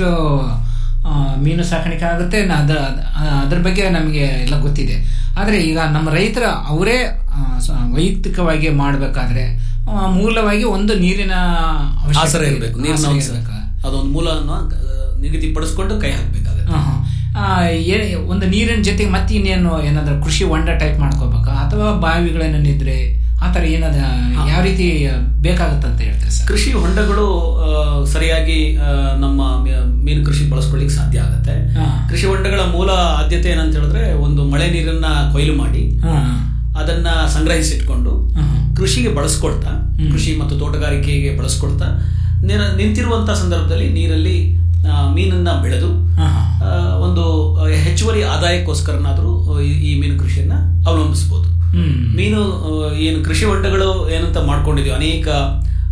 Speaker 14: ಆ, ಮೀನು ಸಾಕಾಣಿಕೆ ಆಗುತ್ತೆ ನ- ಅದ ಅ- ಅದ್ರ ಬಗ್ಗೆ ನಮಗೆ ಎಲ್ಲ ಗೊತ್ತಿದೆ ಆದ್ರೆ ಈಗ ನಮ್ಮ ರೈತರ ಅವರೇ ಆ, ಸ- ವೈಯಕ್ತಿಕವಾಗಿ ಮಾಡಬೇಕಾದ್ರೆ ಮೂಲವಾಗಿ ಒಂದು ನೀರಿನ ಅವಶ್ಯಕತೆ
Speaker 15: ಆಸರೆ ಇರಬೇಕು ನೀರಿನ
Speaker 14: ಆಸರೆ
Speaker 15: ಒಂದು-
Speaker 14: ಇರ್ಬೇಕು.
Speaker 15: ಅದೊಂದು ಮೂಲವನ್ನು ಆ, ನಿಗದಿಪಡಿಸ್ಕೊಂಡು ಕೈ ಹಾಕಬೇಕಾಗುತ್ತೆ
Speaker 14: ಹಾ, ಹಾ. ಆ, ಏ- ಒಂದು ನೀರಿನ ಜೊತೆಗೆ ಮತ್ತೆ ಇನ್ನೇನು ಏನಾದ್ರು ಕೃಷಿ ಹೊಂಡ ಟೈಪ್ ಮಾಡ್ಕೋಬೇಕಾ ಅಥವಾ ಬಾವಿಗಳೇನಿದ್ರೆ ಆತರ ಏನದ ಯಾವ ರೀತಿ ಬೇಕಾಗತ್ತಂತ ಹೇಳ್ತಾರೆ ಸರ್
Speaker 15: ಕೃಷಿ ಹೊಂಡಗಳು ಆ, ಸರಿಯಾಗಿ ಆ, ನಮ್ಮ ಮೀ- ಮೀನು ಕೃಷಿ ಬಳಸ್ಕೊಳ್ಳಿಕ್ಕೆ ಸಾಧ್ಯ ಆಗುತ್ತೆ
Speaker 14: ಹಾ.
Speaker 15: ಕೃಷಿ ಹೊಂಡಗಳ ಮೂಲ ಆದ್ಯತೆ ಏನಂತ ಹೇಳಿದ್ರೆ ಒಂದು ಮಳೆ ನೀರನ್ನ ಕೊಯ್ಲು ಮಾಡಿ
Speaker 14: ಹಾ.
Speaker 15: ಅದನ್ನ ಸಂಗ್ರಹಿಸಿಟ್ಕೊಂಡು
Speaker 14: ಹಾ.
Speaker 15: ಕೃಷಿಗೆ ಬಳಸ್ಕೊಳ್ತಾ ಕೃಷಿ ಮತ್ತು ತೋಟಗಾರಿಕೆಗೆ ಬಳಸ್ಕೊಳ್ತಾ ನಿರ- ನಿಂತಿರುವಂತಹ ಸಂದರ್ಭದಲ್ಲಿ ನೀರಲ್ಲಿ ಆ, ಮೀನನ್ನ ಬೆಳೆದು
Speaker 14: ಹಾ, ಹಾ.
Speaker 15: ಆ, ಒಂದು ಆ, ಹೆಚ್ಚುವರಿ ಆದಾಯಕ್ಕೋಸ್ಕರನಾದ್ರೂ ಈ- ಈ ಮೀನು ಕೃಷಿಯನ್ನ ಅವಲಂಬಿಸಬಹುದು
Speaker 14: ಹ್ಮ್.
Speaker 15: ಮೀನು ಆ, ಏನು ಕೃಷಿ ಹೊಂಡಗಳು ಏನಂತ ಮಾಡ್ಕೊಂಡಿದೀವಿ ಅನೇಕ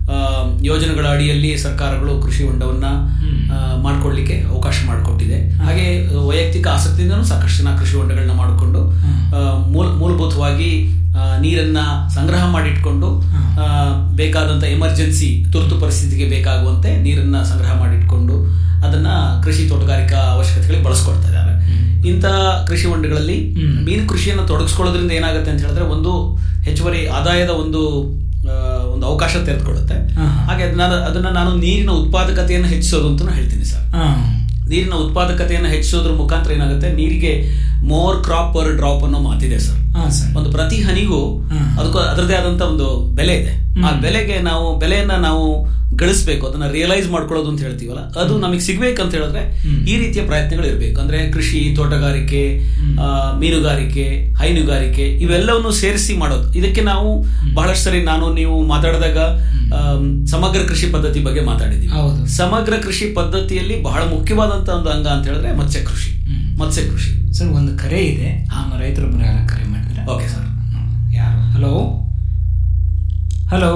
Speaker 15: ಆ, ಯೋಜನೆಗಳ ಅಡಿಯಲ್ಲಿ ಸರ್ಕಾರಗಳು ಕೃಷಿ ಹೊಂಡವನ್ನ ಆ, ಮಾಡ್ಕೊಳ್ಳಿಕ್ಕೆ ಅವಕಾಶ ಮಾಡಿಕೊಟ್ಟಿದೆ ಹಾಗೆ ವೈಯಕ್ತಿಕ ಆಸಕ್ತಿಯಿಂದನೂ ಸಾಕಷ್ಟು ಜನ ಕೃಷಿ ಹೊಂಡಗಳನ್ನ ಮಾಡಿಕೊಂಡು ಆ, ಮೂಲ ಮೂಲಭೂತವಾಗಿ ಆ, ನೀರನ್ನ ಸಂಗ್ರಹ ಮಾಡಿಟ್ಕೊಂಡು ಆ, ಬೇಕಾದಂತ ಎಮರ್ಜೆನ್ಸಿ ತುರ್ತು ಪರಿಸ್ಥಿತಿಗೆ ಬೇಕಾಗುವಂತೆ ನೀರನ್ನ ಸಂಗ್ರಹ ಮಾಡಿಟ್ಕೊಂಡು ಅದನ್ನ ಕೃಷಿ ತೋಟಗಾರಿಕಾ ಅವಶ್ಯಕತೆಗಳಿಗೆ ಬಳಸ್ಕೊಳ್ತಾ ಇದ್ದಾರೆ ಇಂಥ ಕೃಷಿ ಹೊಂಡಗಳಲ್ಲಿ ಮೀನು ಕೃಷಿಯನ್ನು ತೊಡಗಿಸ್ಕೊಳ್ಳೋದ್ರಿಂದ ಏನಾಗುತ್ತೆ ಅಂತ ಹೇಳಿದ್ರೆ ಒಂದು ಹೆಚ್ಚುವರಿ ಆದಾಯದ ಒಂದು ಆ, ಒಂದು ಅವಕಾಶ ತೆರೆದುಕೊಳ್ಳುತ್ತೆ ಹಾಗೆ ಅದನ್ನ ಅದನ್ನ ನಾನು ನೀರಿನ ಉತ್ಪಾದಕತೆಯನ್ನು ಹೆಚ್ಚಿಸೋದು ಅಂತ ಹೇಳ್ತೀನಿ ಸರ್ ನೀರಿನ ಉತ್ಪಾದಕತೆಯನ್ನು ಹೆಚ್ಚಿಸೋದ್ರ ಮುಖಾಂತರ ಏನಾಗುತ್ತೆ ನೀರಿಗೆ ಮೋರ್ ಕ್ರಾಪ್ ಪರ್ ಡ್ರಾಪ್ ಅನ್ನೋ ಮಾತಿದೆ ಸರ್ ಒಂದು ಪ್ರತಿ ಹನಿಗೂ ಅದಕ್ಕೂ ಅದರದೇ ಆದಂತ ಒಂದು ಬೆಲೆ ಇದೆ ಆ ಬೆಲೆಗೆ ನಾವು ಬೆಲೆಯನ್ನ ನಾವು ಗಳಿಸ್ಬೇಕು ಅದನ್ನ ರಿಯಲೈಸ್ ಮಾಡ್ಕೊಳ್ಳೋದು ಅಂತ ಹೇಳ್ತೀವಲ್ಲ ಅದು ನಮಗೆ ಸಿಗ್ಬೇಕಂತ ಹೇಳಿದ್ರೆ ಈ ರೀತಿಯ ಪ್ರಯತ್ನಗಳು ಇರಬೇಕು ಅಂದ್ರೆ ಕೃಷಿ ತೋಟಗಾರಿಕೆ ಆ, ಮೀನುಗಾರಿಕೆ ಹೈನುಗಾರಿಕೆ ಇವೆಲ್ಲವನ್ನು ಸೇರಿಸಿ ಮಾಡೋದು ಇದಕ್ಕೆ ನಾವು ಬಹಳಷ್ಟು ಸರಿ ನಾನು ನೀವು ಮಾತಾಡಿದಾಗ ಆಮ್, ಸಮಗ್ರ ಕೃಷಿ ಪದ್ಧತಿ ಬಗ್ಗೆ ಮಾತಾಡಿದೀವಿ ಸಮಗ್ರ ಕೃಷಿ ಪದ್ಧತಿಯಲ್ಲಿ ಬಹಳ ಮುಖ್ಯವಾದಂತ ಒಂದು ಅಂಗ ಅಂತ ಹೇಳಿದ್ರೆ ಮತ್ಸ್ಯ ಕೃಷಿ ಮತ್ಸ್ಯ ಕೃಷಿ
Speaker 14: ಸರ್ ಒಂದು ಕರೆ ಇದೆ ನಮ್ಮ ರೈತರೊಬ್ಬರು ಯಾರ ಕರೆ ಮಾಡಿದ್ರೆ
Speaker 15: ಓಕೆ ಸರ್
Speaker 14: ಯಾರು ಹಲೋ ಹಲೋ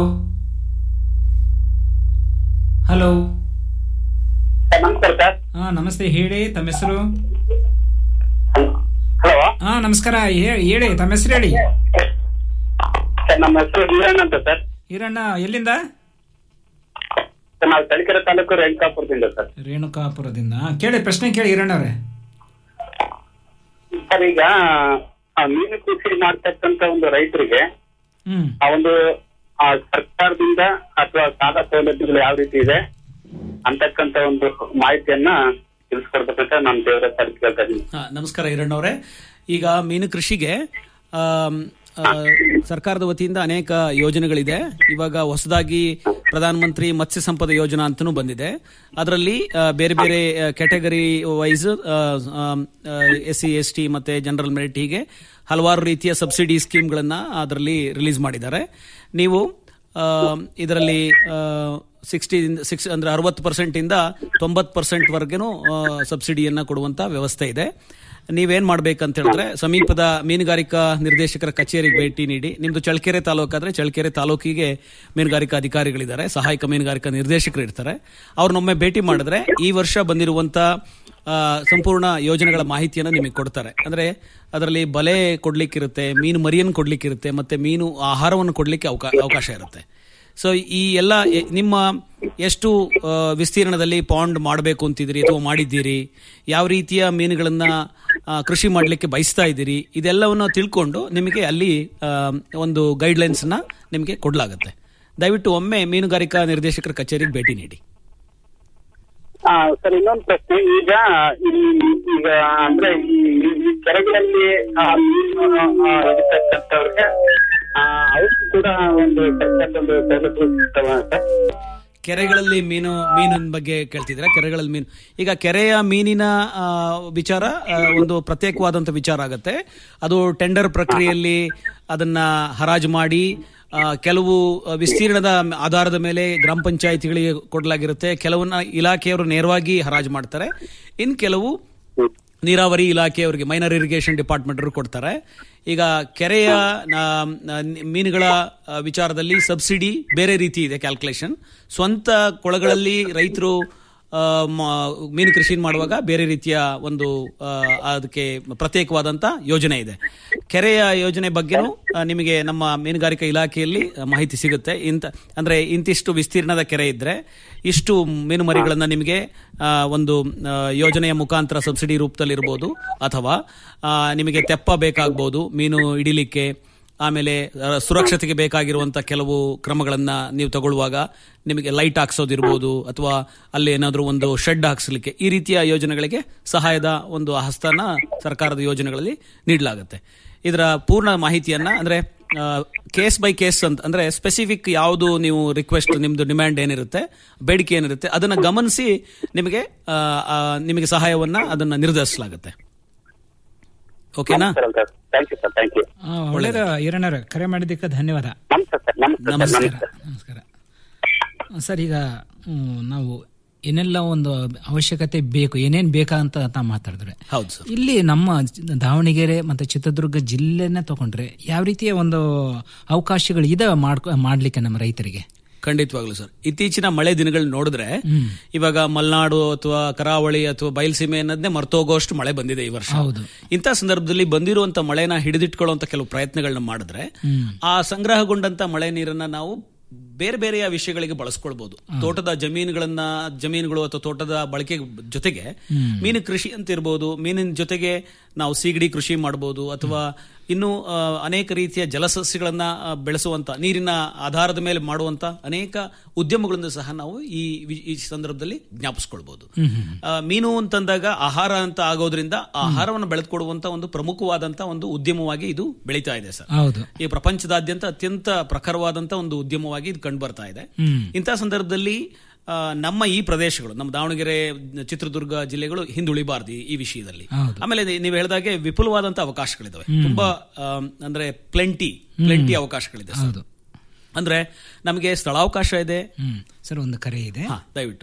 Speaker 14: ಹಲೋ
Speaker 16: ನಮಸ್ಕಾರ ಸರ್
Speaker 14: ಹಾ ನಮಸ್ತೆ ಹೇಳಿ ತಮ್ಮ ಹೆಸರು
Speaker 16: ಹಲೋ
Speaker 14: ಹಾ ನಮಸ್ಕಾರ ಹೇ- ಹೇಳಿ ತಮ್ಮ ಹೆಸರು ಹೇಳಿ
Speaker 16: ಸರ್ ನಮ್ಮ ಹೆಸರು ವೀರಣ್ಣ ಅಂತ ಸರ್
Speaker 14: ಹಿರಣ್ಣ ಎಲ್ಲಿಂದ
Speaker 16: ಸರ್ ನಾವು ತರೀಕೆರೆ ತಾಲೂಕು ರೇಣುಕಾಪುರದಿಂದ ಸರ್
Speaker 14: ರೇಣುಕಾಪುರದಿಂದ ಹಾ, ಕೇಳಿ ಪ್ರಶ್ನೆ ಕೇಳಿ ಹಿರಣ್ಣ ಅವರೇ
Speaker 16: ಸರ್ ಈಗ ಆ ಮೀನು ಕೃಷಿ ಮಾಡ್ತಕ್ಕಂತ ಒಂದು ರೈತರಿಗೆ
Speaker 14: ಹ್ಮ್
Speaker 16: ಆ ಒಂದು ಆ ಸರ್ಕಾರದಿಂದ ಅಥವಾ ಸಾಲ ಸೌಲಭ್ಯಗಳು ಯಾವ ರೀತಿ ಇದೆ ಅಂತಕ್ಕಂತ ಒಂದು ಮಾಹಿತಿಯನ್ನ ತಿಳಿಸ್ಕೊಡ್ಬೇಕಂತ ನಾನು ದೇವರ ಸರ್ ಕೇಳ್ತಾ ಇದ್ದೀನಿ
Speaker 15: ಹಾ, ನಮಸ್ಕಾರ ಹಿರಣ್ಣವ್ರೆ ಈಗ ಮೀನು ಕೃಷಿಗೆ ಆಮ್, ಆ, ಸರ್ಕಾರದ ವತಿಯಿಂದ ಅನೇಕ ಯೋಜನೆಗಳಿದೆ ಇವಾಗ ಹೊಸದಾಗಿ ಪ್ರಧಾನ ಮಂತ್ರಿ ಮತ್ಸ್ಯ ಸಂಪದ ಯೋಜನಾ ಅಂತನೂ ಬಂದಿದೆ ಅದರಲ್ಲಿ ಆ, ಬೇರೆ ಬೇರೆ category wise S C S T ಮತ್ತೆ ಜನರಲ್ ಮೆರಿಟ್ ಹೀಗೆ ಹಲವಾರು ರೀತಿಯ ಸಬ್ಸಿಡಿ ಸ್ಕೀಮ್ಗಳನ್ನ ಅದರಲ್ಲಿ ರಿಲೀಸ್ ಮಾಡಿದ್ದಾರೆ ನೀವು ಆ, ಇದರಲ್ಲಿ ಸಿಕ್ಸ್ಟಿ ಸಿಕ್ಸ್ ಅಂದ್ರೆ ಅರವತ್ತು ಪರ್ಸೆಂಟ್ ಇಂದ ತೊಂಬತ್ತು ಪರ್ಸೆಂಟ್ ವರ್ಗೆನೂ ಸಬ್ಸಿಡಿಯನ್ನ ಕೊಡುವಂತ ವ್ಯವಸ್ಥೆ ಇದೆ ನೀವೇನ್ ಮಾಡ್ಬೇಕಂತ ಹೇಳಿದ್ರೆ ಸಮೀಪದ ಮೀನುಗಾರಿಕಾ ನಿರ್ದೇಶಕರ ಕಚೇರಿಗೆ ಭೇಟಿ ನೀಡಿ ನಿಮ್ದು ಚಳ್ಳಕೆರೆ ತಾಲೂಕಾದ್ರೆ ಚಳ್ಳಕೆರೆ ತಾಲೂಕಿಗೆ ಮೀನುಗಾರಿಕಾ ಅಧಿಕಾರಿಗಳಿದ್ದಾರೆ ಸಹಾಯಕ ಮೀನುಗಾರಿಕಾ ನಿರ್ದೇಶಕರು ಇರ್ತಾರೆ ಅವ್ರನ್ನೊಮ್ಮೆ ಭೇಟಿ ಮಾಡಿದ್ರೆ ಈ ವರ್ಷ ಬಂದಿರುವಂತ ಆ, ಸಂಪೂರ್ಣ ಯೋಜನೆಗಳ ಮಾಹಿತಿಯನ್ನು ನಿಮಗೆ ಕೊಡ್ತಾರೆ ಅಂದ್ರೆ ಅದರಲ್ಲಿ ಬಲೆ ಕೊಡ್ಲಿಕ್ಕಿರುತ್ತೆ ಮೀನು ಮರಿಯನ್ನು ಕೊಡ್ಲಿಕ್ಕಿರುತ್ತೆ ಮತ್ತೆ ಮೀನು ಆಹಾರವನ್ನು ಕೊಡ್ಲಿಕ್ಕೆ ಅವಕಾ- ಅವಕಾಶ ಇರುತ್ತೆ ಸೊ ಈ ಎಲ್ಲ ಎ- ನಿಮ್ಮ ಎಷ್ಟು ಆ, ವಿಸ್ತೀರ್ಣದಲ್ಲಿ ಪಾಂಡ್ ಮಾಡಬೇಕು ಅಂತಿದ್ದೀರಿ ಅಥವಾ ಮಾಡಿದ್ದೀರಿ ಯಾವ ರೀತಿಯ ಮೀನುಗಳನ್ನ ಆ, ಕೃಷಿ ಮಾಡಲಿಕ್ಕೆ ಬಯಸ್ತಾ ಇದ್ದೀರಿ ಇದೆಲ್ಲವನ್ನು ತಿಳ್ಕೊಂಡು ನಿಮಗೆ ಅಲ್ಲಿ ಆ, ಒಂದು ಗೈಡ್ಲೈನ್ಸ್ ನ ನಿಮಗೆ ಕೊಡಲಾಗುತ್ತೆ ದಯವಿಟ್ಟು ಒಮ್ಮೆ ಮೀನುಗಾರಿಕಾ ನಿರ್ದೇಶಕರ ಕಚೇರಿಗೆ ಭೇಟಿ ನೀಡಿ
Speaker 16: ಆ, ಸರ್ ಇನ್ನೊಂದು ಪ್ರಶ್ನೆ ಈಗ ಈ ಈಗ ಅಂದ್ರೆ ಈ ಈ ಕೆರೆಗಳಲ್ಲಿ ಆ, ಮೀನು ಆ, ಹಿಡಿತಕ್ಕಂಥವ್ರಿಗೆ ಆ, ಅವಕ್ಕೂ ಕೂಡ ಒಂದು ಸರ್ಕಾರದ ಒಂದು ಸೌಲಭ್ಯ ಸಿಗ್ತವ ಸರ್
Speaker 15: ಕೆರೆಗಳಲ್ಲಿ ಮೀನು ಮೀನಿನ ಬಗ್ಗೆ ಕೇಳ್ತಿದ್ರೆ ಕೆರೆಗಳಲ್ಲಿ ಮೀನು ಈಗ ಕೆರೆಯ ಮೀನಿನ ಆ, ವಿಚಾರ ಆ, ಒಂದು ಪ್ರತ್ಯೇಕವಾದಂತ ವಿಚಾರ ಆಗತ್ತೆ ಅದು ಟೆಂಡರ್ ಪ್ರಕ್ರಿಯೆಯಲ್ಲಿ ಅದನ್ನ ಹರಾಜು ಮಾಡಿ ಆ, ಕೆಲವು ಆ, ವಿಸ್ತೀರ್ಣದ ಆಧಾರದ ಮೇಲೆ ಗ್ರಾಮ ಪಂಚಾಯಿತಿಗಳಿಗೆ ಕೊಡಲಾಗಿರುತ್ತೆ ಕೆಲವನ್ನ ಇಲಾಖೆಯವರು ನೇರವಾಗಿ ಹರಾಜು ಮಾಡ್ತಾರೆ ಇನ್ ಕೆಲವು ನೀರಾವರಿ ಇಲಾಖೆಯವರಿಗೆ ಮೈನರ್ ಇರಿಗೇಷನ್ ಡಿಪಾರ್ಟ್ಮೆಂಟ್ ಅವರು ಕೊಡ್ತಾರೆ ಈಗ ಕೆರೆಯ ಆ, ಆ, ಮೀನುಗಳ ಆ, ವಿಚಾರದಲ್ಲಿ ಸಬ್ಸಿಡಿ ಬೇರೆ ರೀತಿ ಇದೆ ಕ್ಯಾಲ್ಕುಲೇಷನ್ ಸ್ವಂತ ಕೊಳಗಳಲ್ಲಿ ರೈತರು ಆ, ಮ- ಮೀನು ಕೃಷಿ ಮಾಡುವಾಗ ಬೇರೆ ರೀತಿಯ ಒಂದು ಆ, ಅದಕ್ಕೆ ಪ್ರತ್ಯೇಕವಾದಂತ ಯೋಜನೆ ಇದೆ ಕೆರೆಯ ಯೋಜನೆ ಬಗ್ಗೆನೂ ಆ, ನಿಮಗೆ ನಮ್ಮ ಮೀನುಗಾರಿಕಾ ಇಲಾಖೆಯಲ್ಲಿ ಆ, ಮಾಹಿತಿ ಸಿಗುತ್ತೆ ಇಂತ ಅಂದ್ರೆ ಇಂತಿಷ್ಟು ವಿಸ್ತೀರ್ಣದ ಕೆರೆ ಇದ್ರೆ ಇಷ್ಟು ಮೀನು ಮರಿಗಳನ್ನ ನಿಮಗೆ ಆ, ಒಂದು ಆ, ಯೋಜನೆಯ ಮುಖಾಂತರ ಸಬ್ಸಿಡಿ ರೂಪದಲ್ಲಿ ಇರ್ಬೋದು ಅಥವಾ ಆ, ನಿಮಗೆ ತೆಪ್ಪ ಬೇಕಾಗ್ಬೋದು ಮೀನು ಹಿಡಿಲಿಕ್ಕೆ ಆಮೇಲೆ ಆ, ಸುರಕ್ಷತೆಗೆ ಬೇಕಾಗಿರುವಂತ ಕೆಲವು ಕ್ರಮಗಳನ್ನ ನೀವು ತಗೊಳ್ಳುವಾಗ ನಿಮಗೆ ಲೈಟ್ ಹಾಕ್ಸೋದಿರ್ಬೋದು ಅಥವಾ ಅಲ್ಲಿ ಏನಾದರೂ ಒಂದು ಶೆಡ್ ಹಾಕ್ಸ್ಲಿಕ್ಕೆ ಈ ರೀತಿಯ ಯೋಜನೆಗಳಿಗೆ ಸಹಾಯದ ಒಂದು ಹಸ್ತನ ಸರ್ಕಾರದ ಯೋಜನೆಗಳಲ್ಲಿ ನೀಡಲಾಗುತ್ತೆ ಇದರ ಪೂರ್ಣ ಮಾಹಿತಿಯನ್ನ ಅಂದ್ರೆ ಕೇಸ್ ಬೈ ಕೇಸ್ ಅಂತ ಅಂದ್ರೆ ಸ್ಪೆಸಿಫಿಕ್ ಯಾವುದು ನೀವು ರಿಕ್ವೆಸ್ಟ್ ನಿಮ್ದು ಡಿಮ್ಯಾಂಡ್ ಏನಿರುತ್ತೆ ಬೇಡಿಕೆ ಏನಿರುತ್ತೆ ಅದನ್ನ ಗಮನಿಸಿ ನಿಮಗೆ ಆ, ಆ, ನಿಮಗೆ ಸಹಾಯವನ್ನ ಅದನ್ನ ನಿರ್ಧರಿಸಲಾಗುತ್ತೆ ಓಕೆನಾ
Speaker 16: thank you sir thank you
Speaker 14: ಆ, ಒಳ್ಳೇದು ಹಿರಣ್ಣವ್ರ ಕರೆ ಮಾಡಿದ್ದಕ್ಕೆ ಧನ್ಯವಾದ
Speaker 16: ನಮಸ್ತೆ ಸರ್ ನಮಸ್ತೆ ಸರ್
Speaker 14: ನಮಸ್ಕಾರ
Speaker 16: ನಮಸ್ತೆ
Speaker 14: ನಮಸ್ಕಾರ ಸರ್ ಈಗ ಹ್ಮ್, ನಾವು ಏನೆಲ್ಲ ಒಂದು ಅವಶ್ಯಕತೆ ಬೇಕು ಏನೇನ್ ಬೇಕಾ ಅಂತ ತಾವು ಮಾತಾಡಿದ್ರೆ
Speaker 15: ಹೌದು ಸರ್
Speaker 14: ಇಲ್ಲಿ ನಮ್ಮ ದಾವಣಗೆರೆ ಮತ್ತೆ ಚಿತ್ರದುರ್ಗ ಜಿಲ್ಲೆನ ತಗೊಂಡ್ರೆ ಯಾವ ರೀತಿಯ ಒಂದು ಅವಕಾಶಗಳು ಇದೆ ಮಾಡ್ಕೊ ಮಾಡ್ಲಿಕ್ಕೆ ನಮ್ಮ ರೈತರಿಗೆ
Speaker 15: ಖಂಡಿತವಾಗ್ಲು ಸರ್ ಇತ್ತೀಚಿನ ಮಳೆ ದಿನಗಳು ನೋಡಿದ್ರೆ ಇವಾಗ ಮಲೆನಾಡು ಅಥವಾ ಕರಾವಳಿ ಅಥವಾ ಬಯಲುಸೀಮೆ ಅನ್ನೋದನ್ನೇ ಮರ್ತೋಗೋಷ್ಟು ಮಳೆ ಬಂದಿದೆ ಈ ವರ್ಷ
Speaker 14: ಹೌದು.
Speaker 15: ಇಂಥ ಸಂದರ್ಭದಲ್ಲಿ ಬಂದಿರುವಂತ ಮಳೆನ ಹಿಡಿದಿಟ್ಕೊಳ್ಳುವಂತ ಕೆಲವು ಪ್ರಯತ್ನಗಳನ್ನ ಮಾಡಿದ್ರೆ ಆ ಸಂಗ್ರಹಗೊಂಡಂತ ಮಳೆ ನೀರನ್ನ ನಾವು ಬೇರೆ ಬೇರೆಯ ವಿಷಯಗಳಿಗೆ ಬಳಸ್ಕೊಳ್ಬಹುದು ತೋಟದ ಜಮೀನುಗಳನ್ನ ಜಮೀನುಗಳು ಅಥವಾ ತೋಟದ ಬಳಕೆ ಜೊತೆಗೆ ಮೀನು ಕೃಷಿ ಅಂತ ಇರ್ಬೋದು ಮೀನಿನ ಜೊತೆಗೆ ನಾವು ಸೀಗಡಿ ಕೃಷಿ ಮಾಡಬಹುದು ಅಥವಾ ಇನ್ನು ಆ, ಅನೇಕ ರೀತಿಯ ಜಲಸಸ್ಯಗಳನ್ನ ಆ, ಬೆಳೆಸುವಂತ ನೀರಿನ ಆಧಾರದ ಮೇಲೆ ಮಾಡುವಂತ ಅನೇಕ ಉದ್ಯಮಗಳನ್ನು ಸಹ ನಾವು ಈ ವಿ- ಈ ಸಂದರ್ಭದಲ್ಲಿ ಜ್ಞಾಪಿಸ್ಕೊಳ್ಬಹುದು ಆ, ಮೀನು ಅಂತಂದಾಗ ಆಹಾರ ಅಂತ ಆಗೋದ್ರಿಂದ ಆ ಆಹಾರವನ್ನು ಬೆಳೆದುಕೊಡುವಂತ ಒಂದು ಪ್ರಮುಖವಾದಂತ ಒಂದು ಉದ್ಯಮವಾಗಿ ಇದು ಬೆಳೀತಾ ಇದೆ ಸರ್
Speaker 14: ಹೌದು
Speaker 15: ಈ ಪ್ರಪಂಚದಾದ್ಯಂತ ಅತ್ಯಂತ ಪ್ರಖರವಾದಂತ ಒಂದು ಉದ್ಯಮವಾಗಿ ಇದು ಕಂಡು ಬರ್ತಾ ಇದೆ
Speaker 14: ಹ್ಮ್.
Speaker 15: ಇಂಥ ಸಂದರ್ಭದಲ್ಲಿ ಆ, ನಮ್ಮ ಈ ಪ್ರದೇಶಗಳು ನಮ್ಮ ದಾವಣಗೆರೆ ಚಿತ್ರದುರ್ಗ ಜಿಲ್ಲೆಗಳು ಹಿಂದುಳಿಬಾರ್ದು ಈ- ಈ ವಿಷಯದಲ್ಲಿ
Speaker 14: ಹೌದು.
Speaker 15: ಆಮೇಲೆ ನೀ- ನೀವು ಹೇಳಿದಾಗೆ ವಿಪುಲವಾದಂತ ಅವಕಾಶಗಳಿದಾವೆ
Speaker 14: ಹ್ಮ್.
Speaker 15: ತುಂಬಾ ಆ, ಅಂದ್ರೆ ಪ್ಲೆಂಟಿ ಪ್ಲೆಂಟಿ ಅವಕಾಶಗಳಿದೆ ಸರ್.
Speaker 14: ಹೌದು
Speaker 15: ಅಂದ್ರೆ ನಮಗೆ ಸ್ಥಳಾವಕಾಶ ಇದೆ
Speaker 14: ಹ್ಮ್ ಸರ್ ಒಂದು ಕರೆ ಇದೆ
Speaker 15: ಹಾ ದಯವಿಟ್ಟು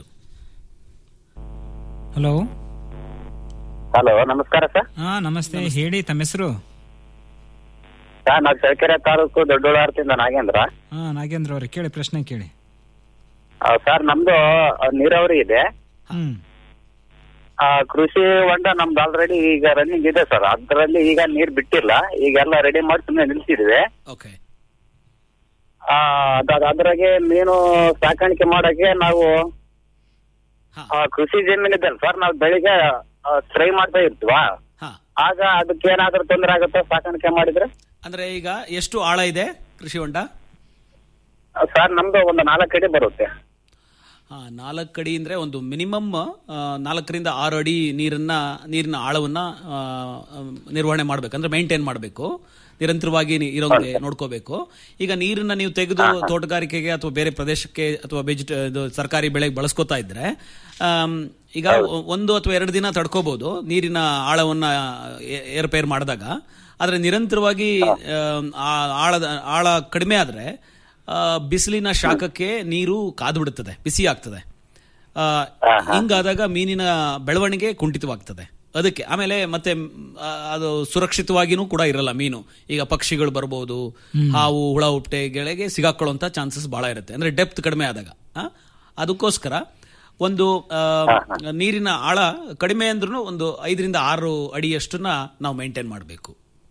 Speaker 14: ಹಲೋ
Speaker 16: ಹಲೋ ನಮಸ್ಕಾರ ಸರ್
Speaker 14: ಹಾ ನಮಸ್ತೆ ಹೇಳಿ ತಮ್ಮ ಹೆಸರು
Speaker 16: ಸರ್ ನಾವು ಚಳ್ಳಕೆರೆ ತಾಲೂಕು ದೊಡ್ಡೋಳಾರದಿಂದ ನಾಗೇಂದ್ರ
Speaker 14: ಹಾ ನಾಗೇಂದ್ರ ಅವ್ರೆ ಕೇಳಿ ಪ್ರಶ್ನೆ ಕೇಳಿ
Speaker 16: ಆ, ಸರ್ ನಮ್ದು ಆ, ನೀರಾವರಿ ಇದೆ
Speaker 14: ಹ್ಮ್
Speaker 16: ಆ, ಕೃಷಿ ಹೊಂಡ ನಮ್ದು ಆಲ್ರೆಡಿ ಈಗ ರನ್ನಿಂಗ್ ಇದೆ ಸರ್ ಅದರಲ್ಲಿ ಈಗ ನೀರ್ ಬಿಟ್ಟಿಲ್ಲ ಈಗೆಲ್ಲ ರೆಡಿ ಮಾಡಿ ಸುಮ್ಮನೆ ನಿಲ್ಸಿದ್ವಿ
Speaker 15: ಓಕೆ
Speaker 16: ಆ, ಅದ- ಅದ್ರಾಗೆ ಮೀನು ಸಾಕಾಣಿಕೆ ಮಾಡಕ್ಕೆ ನಾವು ಆ, ಕೃಷಿ ಜಮೀನಿದೆ ಸರ್ ನಾವು ಬೆಳಿಗ್ಗೆ ಸ್ಪ್ರೈ ಮಾಡ್ತಾ ಇರ್ತೀವಾ
Speaker 15: ಹಾ.
Speaker 16: ಆಗ ಅದಕ್ಕೆ ಏನಾದ್ರೂ ತೊಂದರೆ ಆಗುತ್ತಾ ಸಾಕಾಣಿಕೆ ಮಾಡಿದ್ರೆ
Speaker 15: ಅಂದ್ರೆ ಈಗ ಎಷ್ಟು ಆಳ ಇದೆ ಕೃಷಿ ಹೊಂಡ
Speaker 16: ಆ, ಸರ್ ನಮ್ದು ಒಂದು ನಾಲ್ಕು ಅಡಿ ಬರುತ್ತೆ
Speaker 15: ಆ, ನಾಲ್ಕು ಅಡಿ ಅಂದ್ರೆ ಒಂದು ಮಿನಿಮಮ್ ನಾಲ್ಕರಿಂದ ಆರು ಅಡಿ ನೀರನ್ನ ನೀರಿನ ಆಳವನ್ನ ಆ, ಆ, ನಿರ್ವಹಣೆ ಮಾಡ್ಬೇಕು ಅಂದ್ರೆ ಮೇಂಟೈನ್ ಮಾಡಬೇಕು ನಿರಂತರವಾಗಿ ನೀ- ಇರೋಂಗೆ ನೋಡ್ಕೋಬೇಕು ಈಗ ನೀರನ್ನ ನೀವು ತೆಗೆದು ತೋಟಗಾರಿಕೆಗೆ ಅಥವಾ ಬೇರೆ ಪ್ರದೇಶಕ್ಕೆ ಅಥವಾ ವೆಜಿಟ ಇದು ಸರ್ಕಾರಿ ಬೆಳೆಗೆ ಬಳಸ್ಕೊತಾ ಇದ್ರೆ ಆಮ್, ಈಗ ಒ- ಒಂದು ಅಥವಾ ಎರಡು ದಿನ ತಡ್ಕೋಬಹುದು ನೀರಿನ ಆಳವನ್ನ ಏ- ಏರ್ಪೇರ್ ಮಾಡಿದಾಗ ಆದ್ರೆ ನಿರಂತರವಾಗಿ ಆಮ್, ಆ ಆಳದ ಆಳ ಕಡಿಮೆ ಆದ್ರೆ ಆ, ಬಿಸಿಲಿನ ಶಾಖಕ್ಕೆ ನೀರು ಕಾದು ಬಿಡುತ್ತದೆ ಬಿಸಿ ಆಗ್ತದೆ ಆ, ಹಿಂಗಾದಾಗ ಮೀನಿನ ಬೆಳವಣಿಗೆ ಕುಂಠಿತವಾಗ್ತದೆ ಅದಕ್ಕೆ ಆಮೇಲೆ ಮತ್ತೆ ಮ್, ಆ, ಅದು ಸುರಕ್ಷಿತವಾಗಿನೂ ಕೂಡ ಇರಲ್ಲ ಮೀನು ಈಗ ಪಕ್ಷಿಗಳು ಬರ್ಬೋದು ಹಾವು ಹುಳ ಹುಟ್ಟೆಗಳಿಗೆ ಸಿಗಾಕೊಳ್ಳುವಂತ ಚಾನ್ಸಸ್ ಬಹಳ ಇರುತ್ತೆ ಅಂದ್ರೆ ಡೆಪ್ತ್ ಕಡಿಮೆ ಆದಾಗ ಆ, ಅದಕ್ಕೋಸ್ಕರ ಒಂದು ಆ, ನೀರಿನ ಆಳ ಕಡಿಮೆ ಅಂದ್ರೂ ಒಂದು ಐದರಿಂದ ಆರು ಅಡಿಯಷ್ಟನ್ನ ನಾವು ಮೇಂಟೈನ್ ಮಾಡಬೇಕು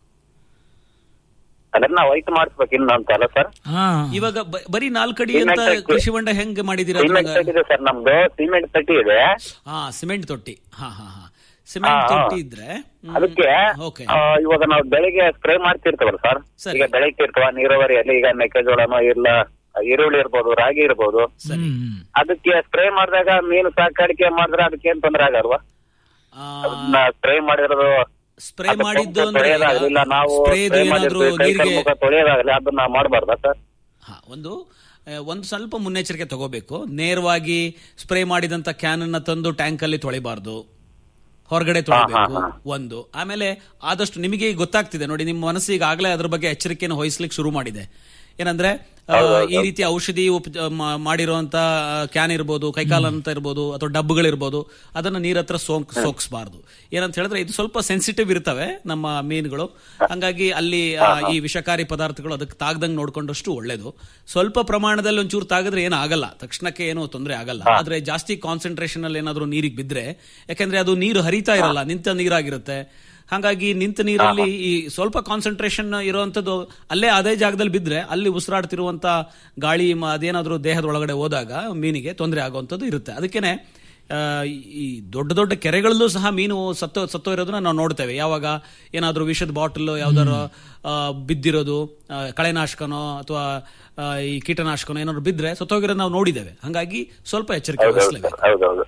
Speaker 16: ಅದನ್ನ ವೈಟ್ ಮಾಡಿಸ್ಬೇಕು ಇನ್ನು ಅಂತ ಅಲ್ಲ ಸರ್
Speaker 15: ಇವಾಗ ಬ- ಬರೀ ನಾಲ್ಕಡಿ ಅಂತ
Speaker 16: ಸಿಮೆಂಟ್
Speaker 15: ಕೃಷಿ ಹೊಂಡ ಹೆಂಗ್ ಮಾಡಿದಿರ
Speaker 16: ಸಿಮೆಂಟ್ ತಟ್ಟಿ ಇದೆ ಸರ್ ನಮ್ದು ಸಿಮೆಂಟ್ ತಟ್ಟಿ ಇದೆ
Speaker 15: ಹಾ ಸಿಮೆಂಟ್ ತೊಟ್ಟಿ ಹಾ ಹಾ ಹಾ ಸಿಮೆಂಟ್
Speaker 16: ಹಾ,
Speaker 15: ತೊಟ್ಟಿ ಇದ್ರೆ ಹ್ಮ್,
Speaker 16: ಅದಕ್ಕೆ
Speaker 15: ಓಕೆ
Speaker 16: ಆ, ಇವಾಗ ನಾವು ಬೆಳಿಗ್ಗೆ ಸ್ಪ್ರೇ ಮಾಡ್ತಿರ್ತವಲ್ಲ ಸರ್ ಈಗ ಬೆಳಿತಿರ್ತವ ನೀರಾವರಿಯಲ್ಲಿ ಈಗ ಮೆಕ್ಕೆಜೋಳನೋ ಇಲ್ಲ ಈರುಳ್ಳಿ ಇರ್ಬೋದು ರಾಗಿ ಇರ್ಬೋದು ಅದಕ್ಕೆ ಸ್ಪ್ರೇ ಮಾಡಿದಾಗ ಮೀನು ಸಾಕಾಣಿಕೆ ಮಾಡಿದ್ರೆ ಅದಕ್ಕೆ ಏನ್ ತೊಂದರೆ ಆಗಲ್ವಾ ಅದನ್ನ ಸ್ಪ್ರೇ ಮಾಡಿರೋದು
Speaker 15: ಸ್ಪ್ರೇ
Speaker 16: ಅದು
Speaker 15: ಮಾಡಿದ್ದು
Speaker 16: ಮುಖ
Speaker 15: ಅಂದ್ರೆ
Speaker 16: ತೊಳೆಯೋದಾಗಲಿಲ್ಲ ನಾವು
Speaker 15: ಸ್ಪ್ರೇ
Speaker 16: ಸ್ಪ್ರೇ
Speaker 15: ಏನಾದ್ರೂ
Speaker 16: ಮಾಡಿರ್ತೀವಿ ಕೈ ಕಾಲು
Speaker 15: ನೀರಿಗೆ
Speaker 16: ಮುಖ ತೊಳೆಯೋದಾಗಲಿ ಅದನ್ನ ಮಾಡಬಾರ್ದಾ ಸರ್
Speaker 15: ಹಾ, ಒಂದು ಆ, ಒಂದು ಸ್ವಲ್ಪ ಮುನ್ನೆಚ್ಚರಿಕೆ ತಗೋಬೇಕು ನೇರವಾಗಿ ಸ್ಪ್ರೇ ಮಾಡಿದಂತ ಕ್ಯಾನ್ ಅನ್ನ ತಂದು ಟ್ಯಾಂಕ್ ಅಲ್ಲಿ ತೊಳಿಬಾರ್ದು ಹೊರಗಡೆ ತೊಳಿಬೇಕು ಒಂದು ಆಮೇಲೆ ಆದಷ್ಟು ನಿಮಗೆ ಈಗ ಗೊತ್ತಾಗ್ತಿದೆ ನೋಡಿ ನಿಮ್ಮ ಮನಸ್ಸು ಈಗಾಗಲೇ ಅದ್ರ ಬಗ್ಗೆ ಎಚ್ಚರಿಕೆಯನ್ನು ವಹಿಸ್ಲಿಕ್ಕೆ ಶುರು ಮಾಡಿದೆ ಏನಂದ್ರೆ ಆ, ಈ ರೀತಿ ಔಷಧಿ ಉಪ ಮಾ- ಮಾಡಿರುವಂತ ಕ್ಯಾನ್ ಇರ್ಬೋದು ಕೈಕಾಲ ಅಂತ ಇರ್ಬೋದು ಅಥವಾ ಡಬ್ಬುಗಳಿರ್ಬೋದು ಅದನ್ನ ನೀರ್ ಹತ್ರ ಸೋಂಕ್ ಸೋಕ್ಸ್ಬಾರ್ದು ಏನಂತ ಹೇಳಿದ್ರೆ ಇದು ಸ್ವಲ್ಪ ಸೆನ್ಸಿಟಿವ್ ಇರ್ತವೆ ನಮ್ಮ ಮೀನುಗಳು ಹಂಗಾಗಿ ಅಲ್ಲಿ ಆ, ಈ ವಿಷಕಾರಿ ಪದಾರ್ಥಗಳು ಅದಕ್ಕೆ ತಾಗ್ದಂಗ್ ನೋಡ್ಕೊಂಡಷ್ಟು ಒಳ್ಳೇದು ಸ್ವಲ್ಪ ಪ್ರಮಾಣದಲ್ಲಿ ಒಂಚೂರು ತಾಗಿದ್ರೆ ಏನು ಆಗಲ್ಲ ತಕ್ಷಣಕ್ಕೆ ಏನು ತೊಂದರೆ ಆಗಲ್ಲ ಆದ್ರೆ ಜಾಸ್ತಿ ಕಾನ್ಸಂಟ್ರೇಷನ್ ಅಲ್ಲಿ ಏನಾದ್ರೂ ನೀರಿಗೆ ಬಿದ್ರೆ ಯಾಕಂದ್ರೆ ಅದು ನೀರು ಹರಿತಾ ಇರಲ್ಲ ನಿಂತ ನೀರಾಗಿರುತ್ತೆ ಹಾಗಾಗಿ ನಿಂತ ನೀರಲ್ಲಿ ಈ ಸ್ವಲ್ಪ ಕಾನ್ಸಂಟ್ರೇಷನ್ ಇರುವಂತದ್ದು ಅಲ್ಲೇ ಅದೇ ಜಾಗದಲ್ಲಿ ಬಿದ್ರೆ ಅಲ್ಲಿ ಉಸಿರಾಡ್ತಿರುವಂತ ಗಾಳಿ ಮ- ಅದೇನಾದ್ರೂ ದೇಹದ ಒಳಗಡೆ ಹೋದಾಗ ಮೀನಿಗೆ ತೊಂದರೆ ಆಗುವಂಥದ್ದು ಇರುತ್ತೆ ಅದಕ್ಕೇನೆ ಆ, ಈ ದೊಡ್ಡ ದೊಡ್ಡ ಕೆರೆಗಳಲ್ಲೂ ಸಹ ಮೀನು ಸತ್ತೋ ಸತ್ತೋ ಇರೋದನ್ನ ನಾವು ನೋಡ್ತೇವೆ ಯಾವಾಗ ಏನಾದ್ರೂ ವಿಷದ ಬಾಟಲ್ ಯಾವ್ದಾರು ಆ, ಬಿದ್ದಿರೋದು ಆ, ಕಳೆನಾಶಕನೋ ಅಥವಾ ಆ, ಈ ಕೀಟನಾಶಕನೋ ಏನಾದ್ರು ಬಿದ್ರೆ ಸತ್ತೋಗಿರೋದು ನಾವು ನೋಡಿದ್ದೇವೆ ಹಂಗಾಗಿ ಸ್ವಲ್ಪ ಎಚ್ಚರಿಕೆ ವಹಿಸಲೇಬೇಕು
Speaker 16: ಹೌದೌದು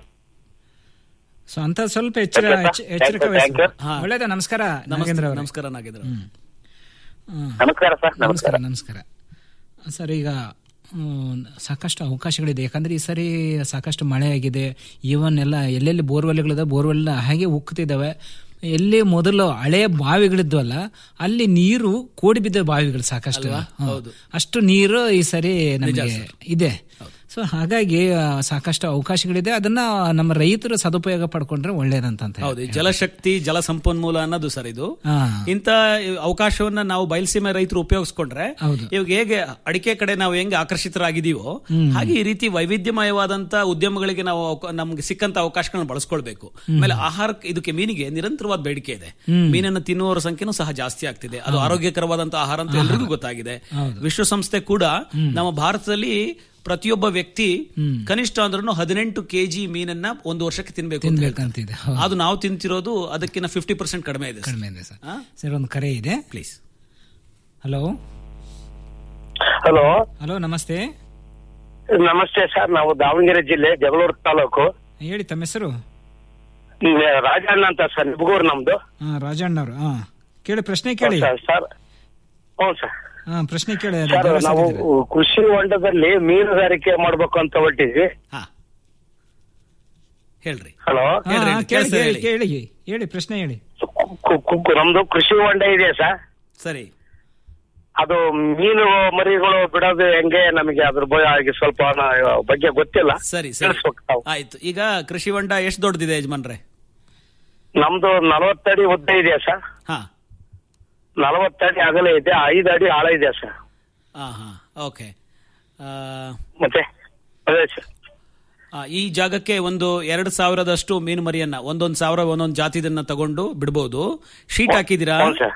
Speaker 14: ಸೊ ಅಂತ ಸ್ವಲ್ಪ ಎಚ್ಚರ
Speaker 16: Okay, sir.
Speaker 14: ಎಚ್ಚ- ಎಚ್ಚರಿಕೆ
Speaker 16: Thank you, thank you.
Speaker 14: ವಹಿಸಿ ಒಳ್ಳೇದ ನಮಸ್ಕಾರ
Speaker 15: ನಮಸ್ತೆ
Speaker 14: ನಾಗೇಂದ್ರ ಅವರೇ.
Speaker 15: ನಮಸ್ಕಾರ ನಾಗೇಂದ್ರ
Speaker 14: ಹ್ಮ್.
Speaker 16: ನಮಸ್ಕಾರ ಸರ್
Speaker 14: ನಮಸ್ಕಾರ ನಮಸ್ಕಾರ ಸರ್ ಈಗ ಹ್ಮ್, ಸಾಕಷ್ಟು ಅವಕಾಶಗಳಿದೆ ಯಾಕಂದ್ರೆ ಈ ಸರಿ ಸಾಕಷ್ಟು ಮಳೆ ಆಗಿದೆ ಈವನ್ ಎಲ್ಲ ಎಲ್ಲೆಲ್ಲಿ ಬೋರ್ವೆಲ್ಗಳಿದೆ ಬೋರ್ವೆಲ್ ಹಾಗೆ ಉಕ್ತಿದ್ದಾವೆ ಎಲ್ಲಿ ಮೊದಲು ಹಳೆಯ ಬಾವಿಗಳಿದ್ವಲ್ಲ ಅಲ್ಲಿ ನೀರು ಕೂಡಿ ಬಿದ್ದ ಬಾವಿಗಳು ಸಾಕಷ್ಟು
Speaker 15: ಅಲ್ವಾ?
Speaker 14: ಹ್ಮ್.
Speaker 15: ಹೌದು.
Speaker 14: ಅಷ್ಟು ನೀರು ಈ ಸರಿ ನಮಗೆ ಇದೆ ಸೊ ಹಾಗಾಗಿ ಆ, ಸಾಕಷ್ಟು ಅವಕಾಶಗಳಿದೆ ಅದನ್ನ ನಮ್ಮ ರೈತರು ಸದುಪಯೋಗ ಪಡ್ಕೊಂಡ್ರೆ ಒಳ್ಳೇದಂತ ಅಂತ
Speaker 15: ಹೌದು ಈ ಜಲಶಕ್ತಿ ಜಲ ಸಂಪನ್ಮೂಲ ಅನ್ನೋದು ಸರ್ ಇದು
Speaker 14: ಹಾ.
Speaker 15: ಇಂಥ ಅವಕಾಶವನ್ನ ನಾವು ಬಯಲುಸೀಮೆ ರೈತರು ಉಪಯೋಗಿಸ್ಕೊಂಡ್ರೆ
Speaker 14: ಹೌದು.
Speaker 15: ಇವಾಗ ಹೇಗೆ ಅಡಿಕೆ ಕಡೆ ನಾವು ಹೆಂಗೆ ಆಕರ್ಷಿತರಾಗಿದೀವೋ
Speaker 14: ಹ್ಮ್.
Speaker 15: ಹಾಗೆ ಈ ರೀತಿ ವೈವಿಧ್ಯಮಯವಾದಂತ ಉದ್ಯಮಗಳಿಗೆ ನಾವು ಅವಕ- ನಮ್ಗೆ ಸಿಕ್ಕಂತ ಅವಕಾಶಗಳನ್ನ ಬಳಸ್ಕೊಳ್ಬೇಕು
Speaker 14: ಹ್ಮ್.
Speaker 15: ಆಮೇಲೆ ಆಹಾರ ಇದಕ್ಕೆ ಮೀನಿಗೆ ನಿರಂತರವಾದ ಬೇಡಿಕೆ ಇದೆ
Speaker 14: ಹ್ಮ್.
Speaker 15: ಮೀನನ್ನು ತಿನ್ನುವವರ ಸಂಖ್ಯೆನೂ ಸಹ ಜಾಸ್ತಿ ಆಗ್ತಿದೆ ಅದು ಆರೋಗ್ಯಕರವಾದಂತ ಆಹಾರ ಅಂತ ಎಲ್ರಿಗೂ ಗೊತ್ತಾಗಿದೆ
Speaker 14: ಹೌದು.
Speaker 15: ವಿಶ್ವಸಂಸ್ಥೆ ಕೂಡ ನಮ್ಮ ಭಾರತದಲ್ಲಿ ಪ್ರತಿಯೊಬ್ಬ ವ್ಯಕ್ತಿ ಕನಿಷ್ಠ ಅಂದ್ರೂ ಹದಿನೆಂಟು ಕೆಜಿ ಮೀನನ್ನ ಒಂದು ವರ್ಷಕ್ಕೆ ತಿನ್ಬೇಕು ಅಂತ ಹೇಳ್ತಾರೆ.
Speaker 14: ತಿನ್ಬೇಕಂತಿದೆ ಹೌದು.
Speaker 15: ಅದು ನಾವು ತಿಂತಿರೋದು ಅದಕ್ಕಿಂತ ಫಿಫ್ಟಿ ಪರ್ಸೆಂಟ್ ಕಡಿಮೆ ಇದೆ
Speaker 14: ಕಡಿಮೆ ಇದೆ ಸರ್ ಸರ್ ಒಂದು ಕರೆ ಇದೆ
Speaker 15: ಪ್ಲೀಸ್
Speaker 14: ಹಲೋ
Speaker 17: ಹಲೋ
Speaker 14: ಹಲೋ ನಮಸ್ತೆ
Speaker 17: ನಮಸ್ತೆ ಸರ್ ನಾವು ದಾವಣಗೆರೆ ಜಿಲ್ಲೆ ಜಗಳೂರು ತಾಲೂಕು
Speaker 14: ಹೇಳಿ ತಮ್ಮ ಹೆಸರು
Speaker 17: ಹ್ಮ್, ರಾಜಣ್ಣ ಅಂತ ಸರ್ ನಿಬಗೂರು ನಮ್ದು
Speaker 14: ಹಾ ರಾಜಣ್ಣವ್ರು ಹಾ ಕೇಳಿ ಪ್ರಶ್ನೆ ಕೇಳಿ
Speaker 17: ಸರ್ ಸರ್ ಹ್ಞೂ ಸರ್
Speaker 14: ಹಾ ಪ್ರಶ್ನೆ ಕೇಳಿ
Speaker 17: ಸರ್
Speaker 14: ದೇವರ
Speaker 17: ನಾವು
Speaker 14: ಸಾಧ್ಯತೆ.
Speaker 17: ಕೃಷಿ ಹೊಂಡದಲ್ಲಿ ಮೀನುಗಾರಿಕೆ ಮಾಡ್ಬೇಕು ಅಂತ ಹೊಟ್ಟಿದ್ವಿ
Speaker 15: ಹೇಳ್ರಿ
Speaker 17: ಹಲೋ
Speaker 14: ಹಾ, ಹಾ, ಕೇಳಿ ಕೇಳಿ ಕೇಳಿ ಹೇಳಿ ಪ್ರಶ್ನೆ ಹೇಳಿ
Speaker 17: ಕು- ಕು- ನಮ್ದು ಕೃಷಿ ಹೊಂಡ ಇದೆ ಸರ್
Speaker 15: ಸರಿ
Speaker 17: ಅದು ಮೀನು ಮರಿಗಳು ಬಿಡೋದು ಹೆಂಗೆ ನಮಗೆ ಅದ್ರ ಬಗ್ಗೆ ಸ್ವಲ್ಪ ನ- ಬಗ್ಗೆ ಗೊತ್ತಿಲ್ಲ
Speaker 15: ಸರಿ ಸರಿ
Speaker 17: ತಿಳಿಸ್ಬೇಕು ತಾವು.
Speaker 15: ಆಯ್ತು ಈಗ ಕೃಷಿ ಹೊಂಡ ಎಷ್ಟು ದೊಡ್ಡದಿದೆ ಯಜಮಾನ್ರೆ
Speaker 17: ನಮ್ದು ನಲವತ್ತಡಿ ಉದ್ದ ಇದೆ ಸರ್
Speaker 15: ಹಾ
Speaker 17: ನಲವತ್ತಡಿ ಅಗಲ ಇದೆ ಐದು ಅಡಿ ಆಳ ಇದೆ ಸರ್
Speaker 15: ಹಾ ಹಾ ಓಕೆ
Speaker 17: ಮತ್ತೆ ಅದೇ ಸರ್
Speaker 15: ಈ ಜಾಗಕ್ಕೆ ಒಂದು ಎರಡು ಸಾವಿರದಷ್ಟು ಮೀನು ಮರಿಯನ್ನ ಒಂದೊಂದು ಸಾವಿರ ಒಂದೊಂದು ಜಾತಿದನ್ನ ತಗೊಂಡು ಬಿಡ್ಬೋದು ಶೀಟ್ ಹಾಕಿದಿರಾ
Speaker 17: ಹ್ಞೂ ಸರ್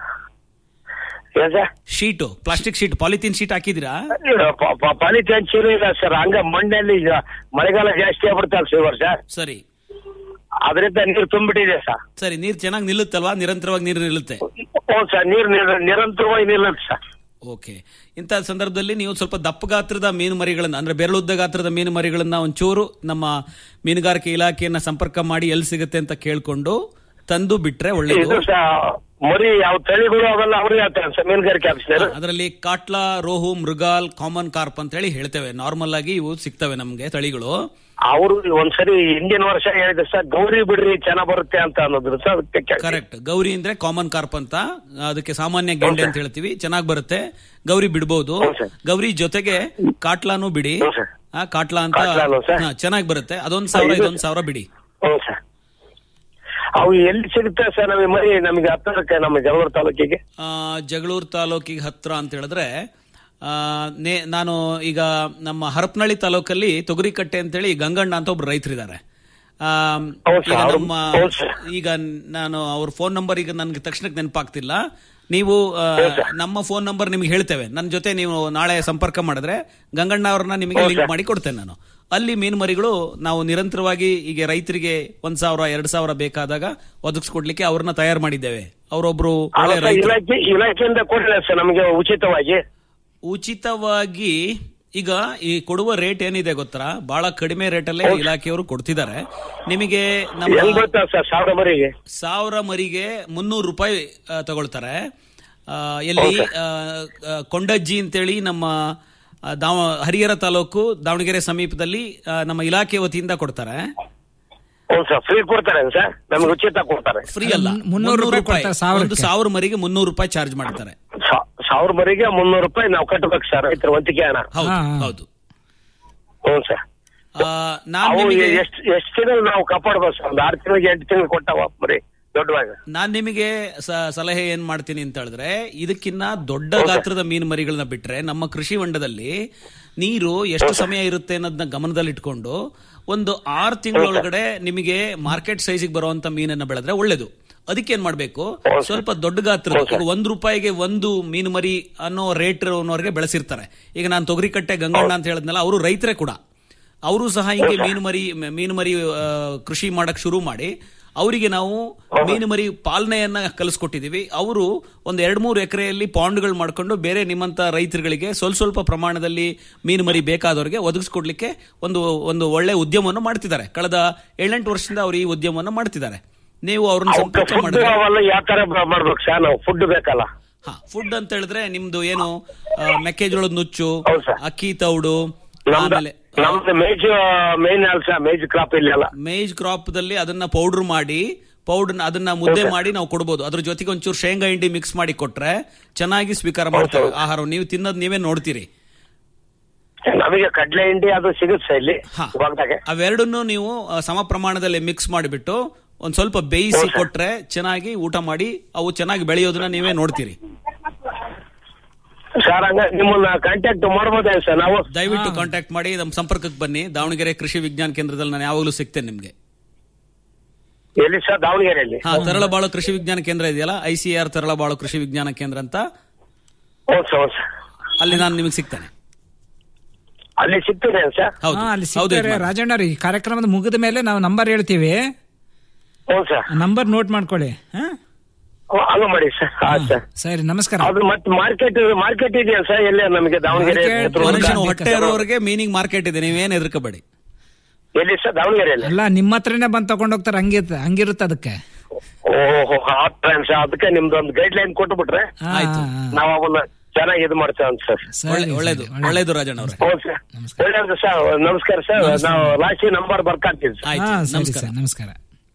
Speaker 17: ಏನ್ sir
Speaker 15: sheet plastic sheet polythene sheet ಹಾಕಿದಿರಾ
Speaker 17: ಪಾಲಿಥಿನ್ ಚೀಲ ಇಲ್ಲ ಸರ್ ಹಂಗ ಮಣ್ಣಲ್ಲಿ ಈಗ ಮಳೆಗಾಲ ಜಾಸ್ತಿ ಆಗ್ಬಿಡ್ತಾರೆ ಸರ್ ಈ ವರ್ಷ
Speaker 15: ಸರಿ
Speaker 17: ಅದರಿಂದ ನೀರು ತುಂಬಿಟ್ಟಿದೆ ಸರ್
Speaker 15: ಸರಿ ನೀರ್ ಚೆನ್ನಾಗಿ ನಿಲ್ಲುತ್ತಲ್ವಾ ನಿರಂತರವಾಗಿ ನೀರು ನಿಲ್ಲುತ್ತೆ
Speaker 17: ಹ್ಞೂ ಸರ್ ನೀರು ನಿರ- ನಿರಂತರವಾಗಿ ನಿಲ್ಲುತ್ತೆ ಸರ್
Speaker 15: ಓಕೆ ಇಂಥ ಸಂದರ್ಭದಲ್ಲಿ ನೀವು ಸ್ವಲ್ಪ ದಪ್ಪ ಗಾತ್ರದ ಮೀನು ಮರಿಗಳನ್ನ ಅಂದ್ರೆ ಬೆರಳುದ್ದ ಗಾತ್ರದ ಮೀನು ಮರಿಗಳನ್ನ ಒಂಚೂರು ನಮ್ಮ ಮೀನುಗಾರಿಕೆ ಇಲಾಖೆಯನ್ನ ಸಂಪರ್ಕ ಮಾಡಿ ಎಲ್ಲಿ ಸಿಗುತ್ತೆ ಅಂತ ಕೇಳ್ಕೊಂಡು ತಂದು ಬಿಟ್ರೆ ಒಳ್ಳೇದು
Speaker 17: ಇದು ಸಹ ಮರಿ ಯಾವ ತಳಿಗಳು ಅವೆಲ್ಲ ಅವ್ರಿಗೆ ಹೇಳ್ತಾರೆ ಸರ್ ಮೀನುಗಾರಿಕೆ ಆಫೀಸರ್
Speaker 15: ಅದರಲ್ಲಿ ಕಾಟ್ಲಾ ರೋಹು ಮೃಗಾಲ್ ಕಾಮನ್ ಕಾರ್ಪ್ ಅಂತ ಹೇಳಿ ಹೇಳ್ತೇವೆ ನಾರ್ಮಲ್ ಆಗಿ ಇವು ಸಿಗ್ತವೆ ನಮ್ಗೆ ತಳಿಗಳು
Speaker 17: ಅವರು ಒಂದ್ಸರಿ ಹಿಂದಿನ ವರ್ಷ ಹೇಳಿದ್ರು ಸರ್ ಗೌರಿ ಬಿಡ್ರಿ ಚೆನ್ನಾಗ್ ಬರುತ್ತೆ ಅಂತ ಅನ್ನೋದ್ರು ಸರ್ ಅದಕ್ಕೆ ಕೇಳ್ದೆ.
Speaker 15: ಕರೆಕ್ಟ್ ಗೌರಿ ಅಂದ್ರೆ ಕಾಮನ್ ಕಾರ್ಪ್ ಅಂತ ಅದಕ್ಕೆ ಸಾಮಾನ್ಯ ಗೆಂಡೆ ಅಂತ ಹೇಳ್ತೀವಿ ಚೆನ್ನಾಗಿ ಬರುತ್ತೆ ಗೌರಿ ಬಿಡ್ಬೋದು ಗೌರಿ ಜೊತೆಗೆ ಕಾಟ್ಲಾನು ಬಿಡಿ ಆ, ಕಾಟ್ಲಾ ಅಂತ
Speaker 17: ಕಾಟ್ಲಾನು ಸರ್?
Speaker 15: ಚೆನ್ನಾಗಿ ಬರುತ್ತೆ ಅದೊಂದ್ ಸಾವಿರ
Speaker 17: ಇದು-
Speaker 15: ಇದೊಂದ್ ಸಾವಿರ ಬಿಡಿ
Speaker 17: ಹ್ಞೂ ಸರ್ ಅವು ಎಲ್ಲಿ ಸಿಗುತ್ತೆ ಸರ್ ನಮಗೆ ಮರಿ ನಮಗೆ ಹತ್ತಿರಕ್ಕೆ ನಮ್ಮ ಜಗಳೂರು ತಾಲೂಕಿಗೆ
Speaker 15: ಆ, ಜಗಳೂರು ತಾಲೂಕಿಗೆ ಹತ್ರ ಅಂತ ಹೇಳಿದ್ರೆ ಆ, ನೇ- ನಾನು ಈಗ ನಮ್ಮ ಹರಪನಹಳ್ಳಿ ತಾಲೂಕಲ್ಲಿ ತೊಗರಿಕಟ್ಟೆ ಅಂತೇಳಿ ಗಂಗಣ್ಣ ಅಂತ ಒಬ್ರು ರೈತರಿದ್ದಾರೆ ಆ,
Speaker 17: ಹೌದು ಸರ್,
Speaker 15: ಈಗ
Speaker 17: ಅವ್ರು-
Speaker 15: ನಮ್ಮ
Speaker 17: ಹೌದು ಸರ್.
Speaker 15: ಈಗ ನಾನು ಅವ್ರ ಫೋನ್ ನಂಬರ್ ಈಗ ನನ್ಗೆ ತಕ್ಷಣಕ್ಕೆ ನೆನಪಾಗ್ತಿಲ್ಲ ನೀವು ಆ, ನಮ್ಮ ಫೋನ್ ನಂಬರ್ ನಿಮ್ಗೆ ಹೇಳ್ತೇವೆ ನನ್ನ ಜೊತೆ ನೀವು ನಾಳೆ ಸಂಪರ್ಕ ಮಾಡಿದ್ರೆ ಗಂಗಣ್ಣ ಅವ್ರನ್ನ ನಿಮಗೆ
Speaker 17: ಹೌದು
Speaker 15: ಲಿಂಕ್
Speaker 17: ಸರ್.
Speaker 15: ಮಾಡಿ ಕೊಡ್ತೇನೆ ನಾನು ಅಲ್ಲಿ ಮೀನು ಮರಿಗಳು ನಾವು ನಿರಂತರವಾಗಿ ಈಗ ರೈತರಿಗೆ ಒಂದ್ ಸಾವಿರ ಎರಡ್ ಸಾವಿರ ಬೇಕಾದಾಗ ಒದಗಿಸ್ಕೊಡ್ಲಿಕ್ಕೆ ಅವ್ರನ್ನ ತಯಾರು ಮಾಡಿದ್ದೇವೆ ಅವರೊಬ್ರು ಒಳ್ಳೆ
Speaker 17: ಅಲ್ಲ ಸರ್,
Speaker 15: ರೈತರು
Speaker 17: ಇಲಾಖೆ ಇಲಾಖೆಯಿಂದ ಕೊಡಲಿಲ್ಲ ಸರ್ ನಮಗೆ ಉಚಿತವಾಗಿ
Speaker 15: ಉಚಿತವಾಗಿ ಈಗ ಈ ಕೊಡುವ ರೇಟ್ ಏನಿದೆ ಗೊತ್ತಾ ಬಹಳ ಕಡಿಮೆ ರೇಟಲ್ಲೇ ಇಲಾಖೆಯವರು ಕೊಡ್ತಿದ್ದಾರೆ ನಿಮಗೆ
Speaker 17: ಹೆಂಗ್
Speaker 15: ನಮ್ಮ
Speaker 17: ಬರ್ತದೆ ಸರ್ ಸಾವಿರ ಮರಿಗೆ
Speaker 15: ಸಾವಿರ ಮರಿಗೆ ಮುನ್ನೂರು ರೂಪಾಯಿ ಆ, ತಗೊಳ್ತಾರೆ ಆ, ಎಲ್ಲಿ
Speaker 17: ಹೌದು
Speaker 15: ಆ, ಆ, ಕೊಂಡಜ್ಜಿ ಅಂತೇಳಿ ನಮ್ಮ ಆ, ದಾವ ಹರಿಹರ ತಾಲೂಕು ದಾವಣಗೆರೆ ಸಮೀಪದಲ್ಲಿ ಆ, ನಮ್ಮ ಇಲಾಖೆ ವತಿಯಿಂದ ಕೊಡ್ತಾರೆ
Speaker 17: ಹ್ಞೂ ಸರ್ ಫ್ರೀ ಕೊಡ್ತಾರೆ ಸರ್ ನಮಗೆ ಉಚಿತ ಕೊಡ್ತಾರೆ
Speaker 15: ಫ್ರೀ ಅಲ್ಲ
Speaker 14: ಮುನ್ನೂರು ರೂಪಾಯಿ ಕೊಡ್ತಾರೆ ಸಾವಿರಕ್ಕೆ.
Speaker 15: ಒಂದು ಸಾವಿರ ಮರಿಗೆ ಮುನ್ನೂರು ರೂಪಾಯಿ ಚಾರ್ಜ್ ಮಾಡ್ತಾರೆ
Speaker 17: ಸಾ- ಸಾವಿರ ಮರಿಗೆ ಮುನ್ನೂರು ರೂಪಾಯಿ ನಾವು ಕಟ್ಟಬೇಕು ಸರ್ ರೈತರ ವಂತಿಗೆ ಹಣ
Speaker 15: ಹೌದು ಹೌದು
Speaker 17: ಹ್ಞೂ ಸರ್
Speaker 15: ಆ, ನಾನ್
Speaker 17: ಅವು
Speaker 15: ನಿಮಗೆ
Speaker 17: ಎಷ್ಟು ಎಷ್ಟು ತಿಂಗಳು ನಾವು ಕಾಪಾಡ್ಬೋದು ಸರ್ ಒಂದು ಆರು ತಿಂಗಳಿಗೆ ಎಂಟು ತಿಂಗಳು ಕೊಟ್ಟಾವ ಮರಿ ದೊಡ್ಡವಾಗ
Speaker 15: ನಾನ್ ನಿಮಗೆ ಸ- ಸಲಹೆ ಏನ್ ಮಾಡ್ತೀನಿ ಅಂತ ಹೇಳಿದ್ರೆ ಇದಕ್ಕಿನ್ನ ದೊಡ್ಡ ಗಾತ್ರದ ಮೀನು ಮರಿಗಳನ್ನ ಬಿಟ್ರೆ ನಮ್ಮ ಕೃಷಿ ಹೊಂಡದಲ್ಲಿ ನೀರು ಎಷ್ಟು ಸಮಯ ಇರುತ್ತೆ ಅನ್ನೋದನ್ನ ಗಮನದಲ್ಲಿಟ್ಕೊಂಡು ಒಂದು ಆರು ತಿಂಗಳೊಳಗಡೆ ನಿಮಗೆ ಮಾರ್ಕೆಟ್ ಸೈಜಿಗೆ ಬರುವಂತ ಮೀನನ್ನ ಬೆಳೆದ್ರೆ ಒಳ್ಳೇದು ಅದಕ್ಕೆ ಏನ್ ಮಾಡ್ಬೇಕು ಸ್ವಲ್ಪ ದೊಡ್ಡ ಗಾತ್ರ ಈಗ ಒಂದ್ ರೂಪಾಯಿಗೆ ಒಂದು ಮೀನು ಮರಿ ಅನ್ನೋ ರೇಟ್ ಅನ್ನೋರ್ಗೆ ಬೆಳೆಸಿರ್ತಾರೆ ಈಗ ನಾನು ತೊಗರಿಕಟ್ಟೆ ಗಂಗಣ್ಣ ಅಂತ ಹೇಳಿದ್ನಲ್ಲ ಅವರು ರೈತರೇ ಕೂಡ ಅವರು ಸಹ ಹಿಂಗೆ ಮೀನು ಮರಿ ಮೀನು ಮರಿ ಆ, ಕೃಷಿ ಮಾಡಕ್ ಶುರು ಮಾಡಿ ಅವರಿಗೆ ನಾವು ಮೀನು ಮರಿ ಪಾಲನೆಯನ್ನ ಕಲಿಸ್ಕೊಟ್ಟಿದೀವಿ ಅವರು ಒಂದು ಎರಡ್ ಮೂರು ಎಕರೆಯಲ್ಲಿ ಪಾಂಡ್ಗಳು ಮಾಡ್ಕೊಂಡು ಬೇರೆ ನಿಮ್ಮಂತ ರೈತರುಗಳಿಗೆ ಸ್ವಲ್ಪ ಸ್ವಲ್ಪ ಪ್ರಮಾಣದಲ್ಲಿ ಮೀನು ಮರಿ ಬೇಕಾದವರಿಗೆ ಒದಗಿಸ್ಕೊಡ್ಲಿಕ್ಕೆ ಒಂದು ಒಂದು ಒಳ್ಳೆ ಉದ್ಯಮವನ್ನು ಮಾಡ್ತಿದ್ದಾರೆ ಕಳೆದ ಏಳೆಂಟು ವರ್ಷದಿಂದ ಅವರು ಈ ಉದ್ಯಮವನ್ನು ಮಾಡ್ತಿದ್ದಾರೆ ನೀವು ಅವ್ರನ್ನ ಸಂಪರ್ಕ
Speaker 17: ಫುಡ್
Speaker 15: ಮಾಡಿದ್ರೆ
Speaker 17: ಅವೆಲ್ಲ ಯಾವ ತರ ಮಾಡ್ಬೇಕು ಸರ್ ನಾವು ಫುಡ್ ಬೇಕಲ್ಲ
Speaker 15: ಹಾ ಫುಡ್ ಅಂತ ಹೇಳಿದ್ರೆ ನಿಮ್ದು ಏನು ಆ, ಮೆಕ್ಕೆಜೋಳದ ನುಚ್ಚು ಅಕ್ಕಿ ತೌಡು ಆಮೇಲೆ
Speaker 17: ನಮ್ದು ಮೇಜ್ ಮೇನ್ ಅಲ್ಲ ಸರ್ ಮೇಜ್ ಕ್ರಾಪ್ ಇಲ್ಲಿ ಅಲ್ಲ
Speaker 15: ಮೇಜ್ ಕ್ರಾಪ್ ದಲ್ಲಿ ಅದನ್ನ ಪೌಡರ್ ಮಾಡಿ ಪೌಡರ್ ಅದನ್ನ ಮುದ್ದೆ ಮಾಡಿ ನಾವು ಕೊಡ್ಬೋದು ಅದ್ರ ಜೊತೆಗೆ ಒಂಚೂರು ಶೇಂಗಾ ಹಿಂಡಿ ಮಿಕ್ಸ್ ಮಾಡಿ ಕೊಟ್ರೆ ಚೆನ್ನಾಗಿ ಸ್ವೀಕಾರ ಮಾಡ್ತೇವೆ ಆಹಾರ ನೀವು ತಿನ್ನೋದು ನೀವೇ ನೋಡ್ತೀರಿ
Speaker 17: ನಮಗೆ ಕಡ್ಲೆ ಹಿಂಡಿ ಅದು ಸಿಗುತ್ತೆ ಇಲ್ಲಿ ಇವಾಗದಾಗೆ
Speaker 15: ಅವೆರಡನ್ನು ನೀವು ಆ, ಸಮ ಪ್ರಮಾಣದಲ್ಲಿ ಮಿಕ್ಸ್ ಮಾಡಿಬಿಟ್ಟು ಒಂದ್ ಸ್ವಲ್ಪ ಬೇಯಿಸಿ ಕೊಟ್ರೆ ಚೆನ್ನಾಗಿ ಊಟ ಮಾಡಿ ಅವು ಚೆನ್ನಾಗಿ ಬೆಳೆಯೋದನ್ನ ನೀವೇ ನೋಡ್ತೀರಿ
Speaker 17: ಸರ್ ಹಂಗ ನಿಮ್ಮನ್ನ ಕಾಂಟ್ಯಾಕ್ಟ್ ಮಾಡ್ಬೋದೇ ಸರ್ ನಾವು
Speaker 15: ದಯವಿಟ್ಟು ಕಾಂಟ್ಯಾಕ್ಟ್ ಮಾಡಿ ನಮ್ಮ ಸಂಪರ್ಕಕ್ಕೆ ಬನ್ನಿ ದಾವಣಗೆರೆ ಕೃಷಿ ವಿಜ್ಞಾನ ಕೇಂದ್ರದಲ್ಲಿ ನಾನು ಯಾವಾಗಲೂ ಸಿಗ್ತೇನೆ ನಿಮ್ಗೆ
Speaker 17: ಎಲ್ಲಿ ಸರ್ ದಾವಣಗೆರೆಯಲ್ಲಿ
Speaker 15: ಹಾ ತರಳಬಾಳು ಕೃಷಿ ವಿಜ್ಞಾನ ಕೇಂದ್ರ ಇದೆಯಲ್ಲ ಐ ಸಿ ಆರ್ ತರಳಬಾಳು ಕೃಷಿ ವಿಜ್ಞಾನ ಕೇಂದ್ರ ಅಂತ
Speaker 17: ಹೌದು ಸರ್ ಹೌದು ಸರ್
Speaker 15: ಅಲ್ಲಿ ನಾನು ನಿಮಗೆ ಸಿಗ್ತೇನೆ
Speaker 17: ಅಲ್ಲಿ ಸಿಗ್ತದೆ ಸರ್
Speaker 15: ಹೌದು
Speaker 18: ಹಾ, ಅಲ್ಲಿ
Speaker 15: ಹೌದು
Speaker 18: ಸಿಗ್ತಾರೆ
Speaker 15: ಯಜಮಾನ್ರೆ.
Speaker 18: ರಾಜಣ್ಣ ಈ ಕಾರ್ಯಕ್ರಮದ ಮುಗಿದ ಮೇಲೆ ನಾವು ನಂಬರ್ ಹೇಳ್ತೀವಿ
Speaker 17: ಹೌದು ಸರ್
Speaker 18: ನಂಬರ್ ನೋಟ್ ಮಾಡ್ಕೊಳ್ಳಿ ಹಾ?
Speaker 17: ಹಂಗ ಮಾಡಿ ಸರ್ ಆಯ್ತು ಸರ್
Speaker 18: ಸರಿ ನಮಸ್ಕಾರ
Speaker 17: ಅದು ಮತ್ತೆ ಮಾರ್ಕೆಟ್ ಮಾರ್ಕೆಟ್ ಇದೆಯಾ ಸರ್ ಎಲ್ಲಿ ನಮಗೆ ದಾವಣಗೆರೆ ಚಿತ್ರದುರ್ಗ?
Speaker 15: ಮನುಷ್ಯನ ಹೊಟ್ಟೆ ಇರೋರಿಗೆ ಮೀನಿಂಗ್ ಮಾರ್ಕೆಟ್ ಇದೆ ನೀವೇನ್ ಹೆದರ್ಕೋಬೇಡಿ
Speaker 17: ಎಲ್ಲಿ ಸರ್ ದಾವಣಗೆರೆಯಲ್ಲಿ
Speaker 18: ಅಲ್ಲ ನಿಮ್ಮ ಹತ್ರನೇ ಬಂದು ತಗೊಂಡ್ ಹೋಗ್ತಾರೆ ಹಂಗಿರುತ್ತೆ ಹಂಗಿರುತ್ತೆ ಅದಕ್ಕೆ
Speaker 17: ಓಹೋ ಆತ ಸರ್ ಅದಕ್ಕೆ ನಿಮ್ದು ಒಂದು ಗೈಡ್ ಲೈನ್ ಕೊಟ್ಟು ಬಿಟ್ರೆ
Speaker 15: ಆಯ್ತು
Speaker 17: ನಾವು ಅವನ್ನ ಚೆನ್ನಾಗಿ ಇದು ಮಾಡ್ತೇವೆ ಅಂತ ಸರ್
Speaker 15: ಒಳ್ಳೆ- ಒಳ್ಳೇದು ಒಳ್ಳೇದು ರಾಜಣ್ಣ ಅವ್ರೆ
Speaker 17: ಹೌದು ಸರ್ ಒಳ್ಳೇದು ಸರ್ ನಮಸ್ಕಾರ ಸರ್ ನಾವು ಲಾಸ್ಟ್ ನಂಬರ್ ಬರ್ಕಾಡ್ತೀವಿ ಸರ್
Speaker 18: ಹಾ, ಸರಿ ಸರ್ ನಮಸ್ಕಾರ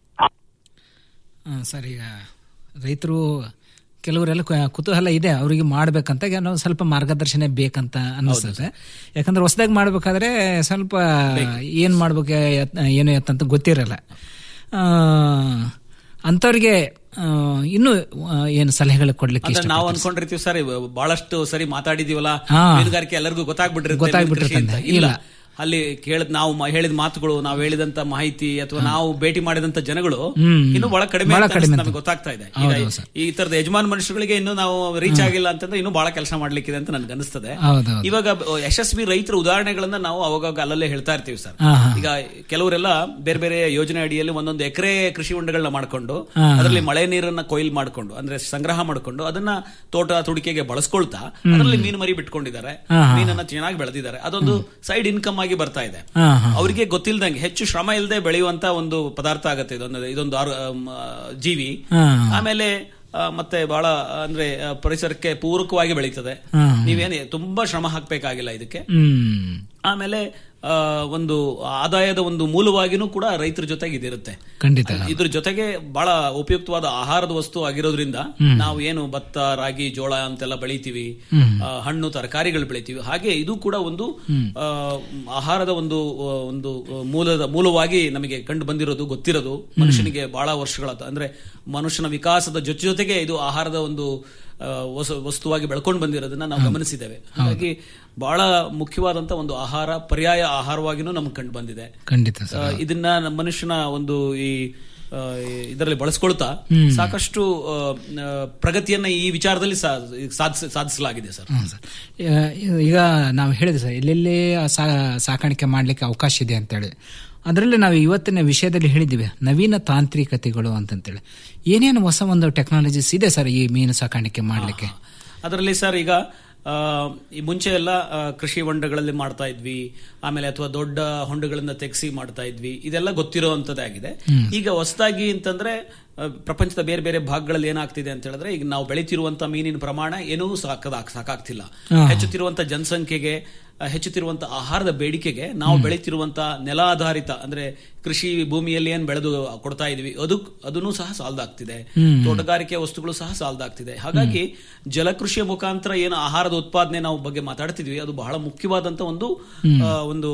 Speaker 18: ಹಾ, ಸರ್ ಈಗ ರೈತರು ಕೆಲವರೆಲ್ಲ ಕು- ಕುತೂಹಲ ಇದೆ ಅವರಿಗೆ ಮಾಡ್ಬೇಕಂತ ಈಗ ನಾವು ಸ್ವಲ್ಪ ಮಾರ್ಗದರ್ಶನ ಬೇಕಂತ ಅನ್ನಿಸ್ತದೆ ಯಾಕಂದ್ರೆ ಹೊಸದಾಗಿ ಮಾಡ್ಬೇಕಾದ್ರೆ ಸ್ವಲ್ಪ ಏನ್ ಮಾಡ್ಬೇಕು ಎತ್- ಏನು ಎತ್ತಂತ ಗೊತ್ತಿರಲ್ಲ ಆ, ಅಂಥವ್ರಿಗೆ ಆ, ಇನ್ನೂ ಆ, ಏನು ಸಲಹೆಗಳು ಕೊಡ್ಲಿಕ್ಕೆ
Speaker 15: ಅಂದ್ರೆ
Speaker 18: ಇಷ್ಟ
Speaker 15: ನಾವು ಅನ್ಕೊಂಡಿರ್ತೀವಿ ಸರ್ ಬಹಳಷ್ಟು ಸರಿ ಮಾತಾಡಿದೀವಲ್ಲ
Speaker 18: ಹಾ.
Speaker 15: ಮೀನುಗಾರಿಕೆ ಎಲ್ಲರಿಗೂ ಗೊತ್ತಾಗ್ಬಿಟ್ಟಿರುತ್ತೆ
Speaker 18: ಗೊತ್ತಾಗ್ಬಿಟ್ಟಿರುತ್ತೆ
Speaker 15: ಮೀನು ಕೃಷಿ ಅಂತ.
Speaker 18: ಇಲ್ಲ.
Speaker 15: ಇಲ್ಲ ಅಲ್ಲಿ ಕೇಳಿದ್ ನಾವು ಮ- ಹೇಳಿದ ಮಾತುಗಳು ನಾವು ಹೇಳಿದಂತ ಮಾಹಿತಿ ಅಥವಾ ನಾವು ಭೇಟಿ ಮಾಡಿದಂತ ಜನಗಳು
Speaker 18: ಹ್ಮ್.
Speaker 15: ಇನ್ನು ಬಹಳ ಕಡಿಮೆ
Speaker 18: ಬಹಳ
Speaker 15: ಅಂತ
Speaker 18: ಕಡಿಮೆ
Speaker 15: ಅನ್ಸುತ್ತೆ
Speaker 18: ಅಂತ.
Speaker 15: ನಮಗೆ ಗೊತ್ತಾಗ್ತಾ ಇದೆ ಈಗ
Speaker 18: ಹೌದು, ಹೌದು ಸರ್.
Speaker 15: ಈ ತರದ ಯಜಮಾನ್ ಮನುಷ್ಯಗಳಿಗೆ ಇನ್ನು ನಾವು ರೀಚ್ ಆಗಿಲ್ಲ ಅಂತಂದ್ರೆ ಇನ್ನೂ ಬಹಳ ಕೆಲಸ ಮಾಡ್ಲಿಕ್ಕಿದೆ ಅಂತ ನನ್ಗೆ ಅನಿಸ್ತದೆ
Speaker 18: ಹೌದು, ಹೌದು.
Speaker 15: ಇವಾಗ ಬ- ಯಶಸ್ವಿ ರೈತರ ಉದಾಹರಣೆಗಳನ್ನ ನಾವು ಅವಾಗ ಅಲ್ಲಲ್ಲೇ ಹೇಳ್ತಾ ಇರ್ತೀವಿ ಸರ್
Speaker 18: ಹಾ, ಹಾ.
Speaker 15: ಈಗ ಕೆಲವರೆಲ್ಲ ಬೇರೆ ಬೇರೆ ಯೋಜನೆ ಅಡಿಯಲ್ಲಿ ಒಂದೊಂದು ಎಕರೆ ಕೃಷಿ ಹೊಂಡಗಳನ್ನ ಮಾಡ್ಕೊಂಡು
Speaker 18: ಹಾ, ಹಾ.
Speaker 15: ಅದರಲ್ಲಿ ಮಳೆ ನೀರನ್ನ ಕೊಯ್ಲ್ ಮಾಡ್ಕೊಂಡು ಅಂದ್ರೆ ಸಂಗ್ರಹ ಮಾಡ್ಕೊಂಡು ಅದನ್ನ ತೋಟ ತುಡಿಕೆಗೆ ಬಳಸ್ಕೊಳ್ತಾ ಅದರಲ್ಲಿ ಮೀನು ಮರಿ ಬಿಟ್ಕೊಂಡಿದ್ದಾರೆ
Speaker 18: ಹಾ, ಹಾ.
Speaker 15: ಮೀನನ್ನ ಚೆನ್ನಾಗಿ ಬೆಳೆದಿದ್ದಾರೆ ಅದೊಂದು ಸೈಡ್ ಇನ್ಕಮ್ ಆಗಿ ಬರ್ತಾ ಇದೆ
Speaker 18: ಹಾ, ಹಾ.
Speaker 15: ಅವರಿಗೆ ಗೊತ್ತಿಲ್ದಂಗೆ ಹೆಚ್ಚು ಶ್ರಮ ಇಲ್ಲದೆ ಬೆಳೆಯುವಂತ ಒಂದು ಪದಾರ್ಥ ಆಗತ್ತೆ ಇದೊಂದು ಇದೊಂದು ಆರು- ಆಮ್, ಆ, ಜೀವಿ
Speaker 18: ಹಾ.
Speaker 15: ಆಮೇಲೆ ಆ, ಮತ್ತೆ ಬಹಳ ಅಂದ್ರೆ ಆ, ಪರಿಸರಕ್ಕೆ ಪೂರಕವಾಗಿ ಬೆಳೀತದೆ
Speaker 18: ಹಾ.
Speaker 15: ನೀವೇನು ತುಂಬಾ ಶ್ರಮ ಹಾಕ್ಬೇಕಾಗಿಲ್ಲ ಇದಕ್ಕೆ
Speaker 18: ಹ್ಮ್
Speaker 15: ಆಮೇಲೆ ಆ, ಒಂದು ಆದಾಯದ ಒಂದು ಮೂಲವಾಗಿನೂ ಕೂಡ ರೈತರ ಜೊತೆಗೆ ಇದಿರುತ್ತೆ
Speaker 18: ಖಂಡಿತ
Speaker 15: ಇದ್ರ ಜೊತೆಗೆ ಬಹಳ ಉಪಯುಕ್ತವಾದ ಆಹಾರದ ವಸ್ತು ಆಗಿರೋದ್ರಿಂದ
Speaker 18: ಹ್ಮ್.
Speaker 15: ನಾವು ಏನು ಭತ್ತ ರಾಗಿ ಜೋಳ ಅಂತೆಲ್ಲ ಬೆಳಿತೀವಿ
Speaker 18: ಹ್ಮ್.
Speaker 15: ಆ, ಹಣ್ಣು ತರಕಾರಿಗಳು ಬೆಳಿತೀವಿ ಹಾಗೆ ಇದು ಕೂಡ ಒಂದು
Speaker 18: ಹ್ಮ್.
Speaker 15: ಆ, ಆಹಾರದ ಒಂದು ಆ, ಒಂದು ಮೂಲದ ಮೂಲವಾಗಿ ನಮಗೆ ಕಂಡು ಬಂದಿರೋದು ಗೊತ್ತಿರೋದು ಮನುಷ್ಯನಿಗೆ ಬಹಳ ವರ್ಷಗಳ ಅಂದ್ರೆ ಮನುಷ್ಯನ ವಿಕಾಸದ ಜೊತೆ ಜೊತೆಗೆ ಇದು ಆಹಾರದ ಒಂದು ಆ, ವಸ- ವಸ್ತುವಾಗಿ ಬೆಳ್ಕೊಂಡು ಬಂದಿರೋದನ್ನ ನಾವು ಗಮನಿಸಿದ್ದೇವೆ ಹಾಗಾಗಿ ಬಹಳ ಮುಖ್ಯವಾದಂತ ಒಂದು ಆಹಾರ ಪರ್ಯಾಯ ಆಹಾರವಾಗಿನೂ ನಮ್ಗೆ ಕಂಡು ಬಂದಿದೆ
Speaker 18: ಖಂಡಿತ
Speaker 15: ಆ, ಇದನ್ನ ನಮ್ಮ ಮನುಷ್ಯನ ಒಂದು ಈ ಇದರಲ್ಲಿ ಬಳಸ್ಕೊಳ್ತಾ
Speaker 18: ಹ್ಮ್.
Speaker 15: ಸಾಕಷ್ಟು ಆ, ಆ, ಪ್ರಗತಿಯನ್ನ ಈ ವಿಚಾರದಲ್ಲಿ ಸಾ- ಸಾಧಿಸ- ಸಾಧಿಸಲಾಗಿದೆ ಸರ್
Speaker 18: ಹ್ಮ್ ಸರ್. ಈಗ- ಈಗ ನಾವು ಹೇಳಿದ್ವಿ ಸರ್ ಎಲ್ಲೆಲ್ಲಿ ಸಾ- ಸಾಕಾಣಿಕೆ ಮಾಡಲಿಕ್ಕೆ ಅವಕಾಶ ಇದೆ ಅಂತೇಳಿ ಅದರಲ್ಲಿ ನಾವು ಇವತ್ತಿನ ವಿಷಯದಲ್ಲಿ ಹೇಳಿದ್ದೀವಿ ನವೀನ ತಾಂತ್ರಿಕತೆಗಳು ಅಂತಂತೇಳಿ ಏನೇನು ಹೊಸ ಒಂದು ಟೆಕ್ನಾಲಜೀಸ್ ಇದೆ ಸರ್ ಈ ಮೀನು ಸಾಕಾಣಿಕೆ ಮಾಡಲಿಕ್ಕೆ
Speaker 15: ಅದರಲ್ಲಿ ಸರ್ ಈಗ ಆ, ಈ ಮುಂಚೆ ಎಲ್ಲ ಆ, ಕೃಷಿ ಹೊಂಡಗಳಲ್ಲಿ ಮಾಡ್ತಾ ಇದ್ವಿ ಆಮೇಲೆ ಅಥವಾ ದೊಡ್ಡ ಹೊಂಡಗಳಿಂದ ತೆಗೆಸಿ ಮಾಡ್ತಾ ಇದ್ವಿ ಇದೆಲ್ಲ ಗೊತ್ತಿರುವಂತದ್ದಾಗಿದೆ
Speaker 18: ಹ್ಮ್.
Speaker 15: ಈಗ ಹೊಸದಾಗಿ ಅಂತಂದ್ರೆ ಆ, ಪ್ರಪಂಚದ ಬೇರೆ ಬೇರೆ ಭಾಗಗಳಲ್ಲಿ ಏನಾಗ್ತಿದೆ ಅಂತ ಹೇಳಿದ್ರೆ ಈಗ ನಾವು ಬೆಳಿತಿರುವಂತ ಮೀನಿನ ಪ್ರಮಾಣ ಏನೂ ಸಾಕದ ಸಾಕಾಗ್ತಿಲ್ಲ
Speaker 18: ಹಾ.
Speaker 15: ಹೆಚ್ಚುತ್ತಿರುವಂತ ಜನಸಂಖ್ಯೆಗೆ ಆ, ಹೆಚ್ಚುತ್ತಿರುವಂತ ಆಹಾರದ ಬೇಡಿಕೆಗೆ ನಾವು ಬೆಳಿತಿರುವಂತ ನೆಲ ಆಧಾರಿತ ಅಂದ್ರೆ ಕೃಷಿ ಭೂಮಿಯಲ್ಲಿ ಏನ್ ಬೆಳೆದು ಕೊಡ್ತಾ ಇದೀವಿ ಅದು ಅದನ್ನು ಸಹ ಸಾಲ್ದಾಗ್ತಿದೆ
Speaker 18: ಹ್ಮ್.
Speaker 15: ತೋಟಗಾರಿಕೆ ವಸ್ತುಗಳು ಸಹ ಸಾಲ್ದಾಗ್ತಿದೆ ಹಾಗಾಗಿ ಜಲಕೃಷಿಯ ಮುಖಾಂತರ ಏನು ಆಹಾರದ ಉತ್ಪಾದನೆ ನಾವು ಬಗ್ಗೆ ಮಾತಾಡ್ತಿದ್ವಿ ಅದು ಬಹಳ ಮುಖ್ಯವಾದಂತ ಒಂದು
Speaker 18: ಹ್ಮ್.
Speaker 15: ಆ, ಒಂದು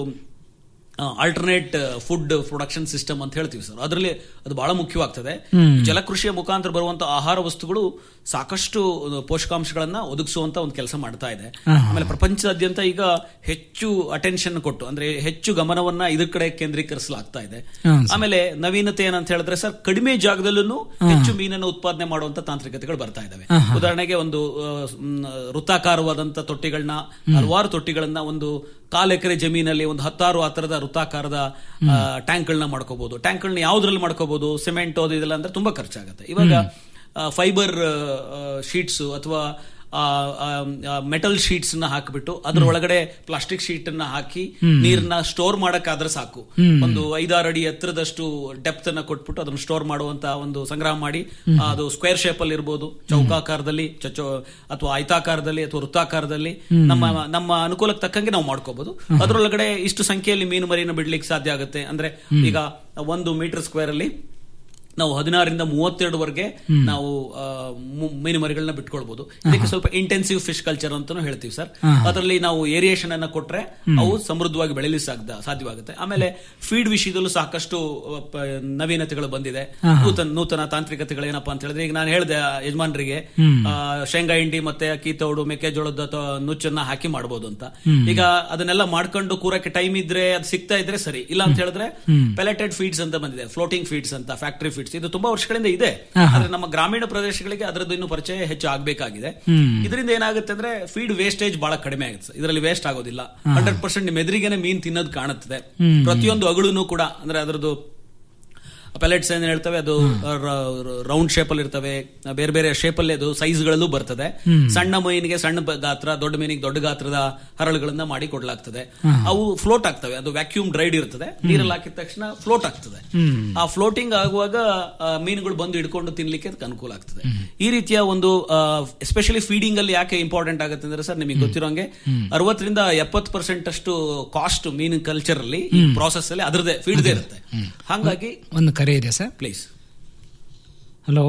Speaker 15: ಆಲ್ಟರ್ನೇಟ್ ಫುಡ್ ಪ್ರೊಡಕ್ಷನ್ ಸಿಸ್ಟಮ್ ಅಂತ ಹೇಳ್ತೀವಿ ಸರ್ ಅದರಲ್ಲಿ ಅದು ಬಹಳ ಮುಖ್ಯವಾಗ್ತದೆ
Speaker 18: ಹ್ಮ್.
Speaker 15: ಜಲಕೃಷಿಯ ಮುಖಾಂತರ ಬರುವಂತ ಆಹಾರ ವಸ್ತುಗಳು ಸಾಕಷ್ಟು ಪೋಷಕಾಂಶಗಳನ್ನ ಒದಗಿಸುವಂತ ಒಂದು ಕೆಲಸ ಮಾಡ್ತಾ ಇದೆ
Speaker 18: ಆಹಾ.
Speaker 15: ಆಮೇಲೆ ಪ್ರಪಂಚದಾದ್ಯಂತ ಈಗ ಹೆಚ್ಚು ಅಟೆನ್ಷನ್ ಕೊಟ್ಟು ಅಂದ್ರೆ ಹೆಚ್ಚು ಗಮನವನ್ನ ಇದ್ರ ಕಡೆ ಕೇಂದ್ರೀಕರಿಸಲಾಗ್ತಾ ಇದೆ
Speaker 18: ಹ್ಮ್,
Speaker 15: ಆಮೇಲೆ ನವೀನತೆ ಏನಂತ ಹೇಳಿದ್ರೆ ಸರ್ ಕಡಿಮೆ ಜಾಗದಲ್ಲೂ ಹೆಚ್ಚು ಮೀನನ್ನು ಉತ್ಪಾದನೆ ಮಾಡುವಂತ ತಾಂತ್ರಿಕತೆಗಳು ಬರ್ತಾ ಇದಾವೆ
Speaker 18: ಆಹಾ.
Speaker 15: ಉದಾಹರಣೆಗೆ ಒಂದು ಆ, ಮ್, ವೃತ್ತಾಕಾರವಾದಂತ ತೊಟ್ಟಿಗಳನ್ನ ಹಲವಾರು ತೊಟ್ಟಿಗಳನ್ನ ಒಂದು ಕಾಲ್ ಎಕರೆ ಜಮೀನಲ್ಲಿ ಒಂದು ಹತ್ತಾರು ಆ ತರದ ವೃತ್ತಾಕಾರದ ಟ್ಯಾಂಕ್ಗಳನ್ನ ಮಾಡ್ಕೋಬಹುದು ಟ್ಯಾಂಕ್ಗಳನ್ನ ಯಾವ್ದ್ರಲ್ಲಿ ಮಾಡ್ಕೋಬಹುದು ಸಿಮೆಂಟ್ ಅದು ಇದೆಲ್ಲ ಅಂದ್ರೆ ತುಂಬಾ ಖರ್ಚಾಗುತ್ತೆ ಇವಾಗ ಫೈಬರ್ ಶೀಟ್ಸ್ ಅಥವಾ ಮೆಟಲ್ ಶೀಟ್ಸ್ ನ ಹಾಕಿಬಿಟ್ಟು ಅದ್ರ ಒಳಗಡೆ ಪ್ಲಾಸ್ಟಿಕ್ ಶೀಟ್ ಅನ್ನ ಹಾಕಿ
Speaker 18: ಹ್ಮ್.
Speaker 15: ನೀರ್ನ ಸ್ಟೋರ್ ಮಾಡಕ್ಕಾದ್ರೆ ಸಾಕು
Speaker 18: ಹ್ಮ್.
Speaker 15: ಒಂದು ಐದಾರು ಅಡಿ ಎತ್ತರದಷ್ಟು ಡೆಪ್ತ್ ಅನ್ನ ಕೊಟ್ಬಿಟ್ಟು ಅದನ್ನ ಸ್ಟೋರ್ ಮಾಡುವಂತ ಒಂದು ಸಂಗ್ರಹ ಮಾಡಿ
Speaker 18: ಹ್ಮ್.
Speaker 15: ಅದು ಸ್ಕ್ವೇರ್ ಶೇಪ್ ಅಲ್ಲಿ ಇರ್ಬೋದು ಚೌಕಾಕಾರದಲ್ಲಿ ಚಚೋ ಅಥವಾ ಆಯ್ತಾಕಾರದಲ್ಲಿ ಅಥವಾ ವೃತ್ತಾಕಾರದಲ್ಲಿ
Speaker 18: ಹ್ಮ್.
Speaker 15: ನಮ್ಮ ನಮ್ಮ ಅನುಕೂಲಕ್ಕೆ ತಕ್ಕಂಗೆ ನಾವು ಮಾಡ್ಕೋಬಹುದು ಅದರೊಳಗಡೆ ಇಷ್ಟು ಸಂಖ್ಯೆಯಲ್ಲಿ ಮೀನು ಮರಿನ ಬಿಡ್ಲಿಕ್ಕೆ ಸಾಧ್ಯ ಆಗುತ್ತೆ ಅಂದ್ರೆ
Speaker 18: ಹ್ಮ್.
Speaker 15: ಈಗ ಒಂದು ಮೀಟರ್ ಸ್ಕ್ವೇರ್ ಅಲ್ಲಿ ನಾವು ಹದಿನಾರರಿಂದ ಮೂವತ್ತೆರಡುವರೆಗೆ ನಾವು ಆ, ಮು- ಮೀನು ಮರಿಗಳನ್ನ ಬಿಟ್ಕೊಳ್ಬಹುದು ಇದಕ್ಕೆ ಸ್ವಲ್ಪ ಇಂಟೆನ್ಸಿವ್ ಫಿಶ್ ಕಲ್ಚರ್ ಅಂತಾನು ಹೇಳ್ತೀವಿ ಸರ್
Speaker 18: ಹಾ.
Speaker 15: ಅದರಲ್ಲಿ ನಾವು ಏರಿಯೇಷನ್ ಅನ್ನ ಕೊಟ್ರೆ
Speaker 18: ಹ್ಮ್.
Speaker 15: ಅವು ಸಮೃದ್ಧವಾಗಿ ಬೆಳೆಯಲಿ ಸಾಧ್ಯ ಸಾಧ್ಯವಾಗುತ್ತೆ ಆಮೇಲೆ ಫೀಡ್ ವಿಷಯದಲ್ಲೂ ಸಾಕಷ್ಟು ಅ, ಪ- ನವೀನತೆಗಳು ಬಂದಿದೆ
Speaker 18: ಹಾ, ಹಾ.
Speaker 15: ನೂತನ ನೂತನ ತಾಂತ್ರಿಕತೆಗಳು ಏನಪ್ಪಾ ಅಂತ ಹೇಳಿದ್ರೆ ಈಗ ನಾನು ಹೇಳಿದೆ ಆ, ಯಜಮಾನರಿಗೆ
Speaker 18: ಹ್ಮ್.
Speaker 15: ಆ, ಶೇಂಗಾ ಹಿಂಡಿ ಮತ್ತೆ ಅಕ್ಕಿ ತೌಡು ಮೆಕ್ಕೆಜೋಳದ ತ- ನುಚ್ಚನ್ನ ಹಾಕಿ ಮಾಡಬಹುದು ಅಂತ
Speaker 18: ಹ್ಮ್.
Speaker 15: ಈಗ ಅದನ್ನೆಲ್ಲ ಮಾಡ್ಕೊಂಡು ಕೂರಕ್ಕೆ ಟೈಮ್ ಇದ್ರೆ ಅದು ಸಿಗ್ತಾ ಇದ್ರೆ ಸರಿ ಇಲ್ಲ ಅಂತ ಹೇಳಿದ್ರೆ
Speaker 18: ಹ್ಮ್.
Speaker 15: ಪೆಲೆಟೆಡ್ ಫೀಡ್ಸ್ ಅಂತ ಬಂದಿದೆ ಫ್ಲೋಟಿಂಗ್ ಫೀಡ್ಸ್ ಅಂತ ಫ್ಯಾಕ್ಟರಿ ಫೀಡ್ಸ್ ಇದು ತುಂಬಾ ವರ್ಷಗಳಿಂದ ಇದೆ
Speaker 18: ಹಾ, ಹಾ.
Speaker 15: ಆದ್ರೆ ನಮ್ಮ ಗ್ರಾಮೀಣ ಪ್ರದೇಶಗಳಿಗೆ ಅದರದ್ದು ಇನ್ನು ಪರಿಚಯ ಹೆಚ್ಚು ಆಗ್ಬೇಕಾಗಿದೆ
Speaker 18: ಹ್ಮ್.
Speaker 15: ಇದರಿಂದ ಏನಾಗುತ್ತೆ ಅಂದ್ರೆ ಫೀಡ್ ವೇಸ್ಟೇಜ್ ಬಹಳ ಕಡಿಮೆ ಆಗುತ್ತೆ ಇದರಲ್ಲಿ ವೇಸ್ಟ್ ಆಗೋದಿಲ್ಲ
Speaker 18: ಹಾ.
Speaker 15: ಹಂಡ್ರೆಡ್ ಪರ್ಸೆಂಟ್ ನಿಮ್ಮ ಎದುರಿಗೆನೆ ಮೀನ್ ತಿನ್ನೋದು ಕಾಣುತ್ತದೆ
Speaker 18: ಹ್ಮ್.
Speaker 15: ಪ್ರತಿಯೊಂದು ಅಗಳೂ ಕೂಡ ಅಂದ್ರೆ ಅದರದ್ದು ಪೆಲೆಟ್ಸ್ ಏನ್ ಹೇಳ್ತವೆ ಅದು ರೌಂಡ್ ಶೇಪ್ ಅಲ್ಲಿ ಇರ್ತವೆ ಬೇರೆ ಬೇರೆ ಶೇಪ್ ಅಲ್ಲಿ ಅದು ಸೈಜ್ ಗಳಲ್ಲೂ ಬರ್ತದೆ
Speaker 18: ಹ್ಮ್.
Speaker 15: ಸಣ್ಣ ಮೀನಿಗೆ ಸಣ್ಣ ಬ- ಗಾತ್ರ ದೊಡ್ಡ ಮೀನಿಗೆ ದೊಡ್ಡ ಗಾತ್ರದ ಹರಳುಗಳನ್ನ ಮಾಡಿ ಕೊಡ್ಲಾಗ್ತದೆ
Speaker 18: ಹಾ.
Speaker 15: ಅವು ಫ್ಲೋಟ್ ಆಗ್ತವೆ ಅದು ವ್ಯಾಕ್ಯೂಮ್ ಡ್ರೈಡ್ ಇರ್ತದೆ ನೀರಲ್ಲಿ ಹಾಕಿದ ತಕ್ಷಣ ಫ್ಲೋಟ್ ಆಗ್ತದೆ
Speaker 18: ಹ್ಮ್.
Speaker 15: ಆ ಫ್ಲೋಟಿಂಗ್ ಆಗುವಾಗ ಆ, ಮೀನುಗಳು ಬಂದು ಹಿಡ್ಕೊಂಡು ತಿನ್ಲಿಕ್ಕೆ ಅದಕ್ಕೆ ಅನುಕೂಲ ಆಗ್ತದೆ ಈ ರೀತಿಯ ಒಂದು ಎಸ್ಪೆಷಲಿ ಫೀಡಿಂಗ್ ಅಲ್ಲಿ ಯಾಕೆ ಇಂಪಾರ್ಟೆಂಟ್ ಆಗುತ್ತೆ ಅಂದ್ರೆ ಸರ್ ನಿಮಗೆ ಗೊತ್ತಿರೋಂಗೆ ಅರವತ್ತರಿಂದ ಎಪ್ಪತ್ತು ಪರ್ಸೆಂಟ್ ಅಷ್ಟು ಕಾಸ್ಟ್ ಮೀನು ಕಲ್ಚರ್ ಅಲ್ಲಿ ಈ
Speaker 18: ಹ್ಮ್.
Speaker 15: ಪ್ರಾಸೆಸ್ ಅಲ್ಲಿ ಅದ್ರದೇ ಫೀಡ್ ಇರುತ್ತೆ ಹಾಗಾಗಿ
Speaker 18: ಒಂದು ಕರೆ ಇದೆ ಸರ್
Speaker 15: ಪ್ಲೀಸ್
Speaker 18: ಹಲೋ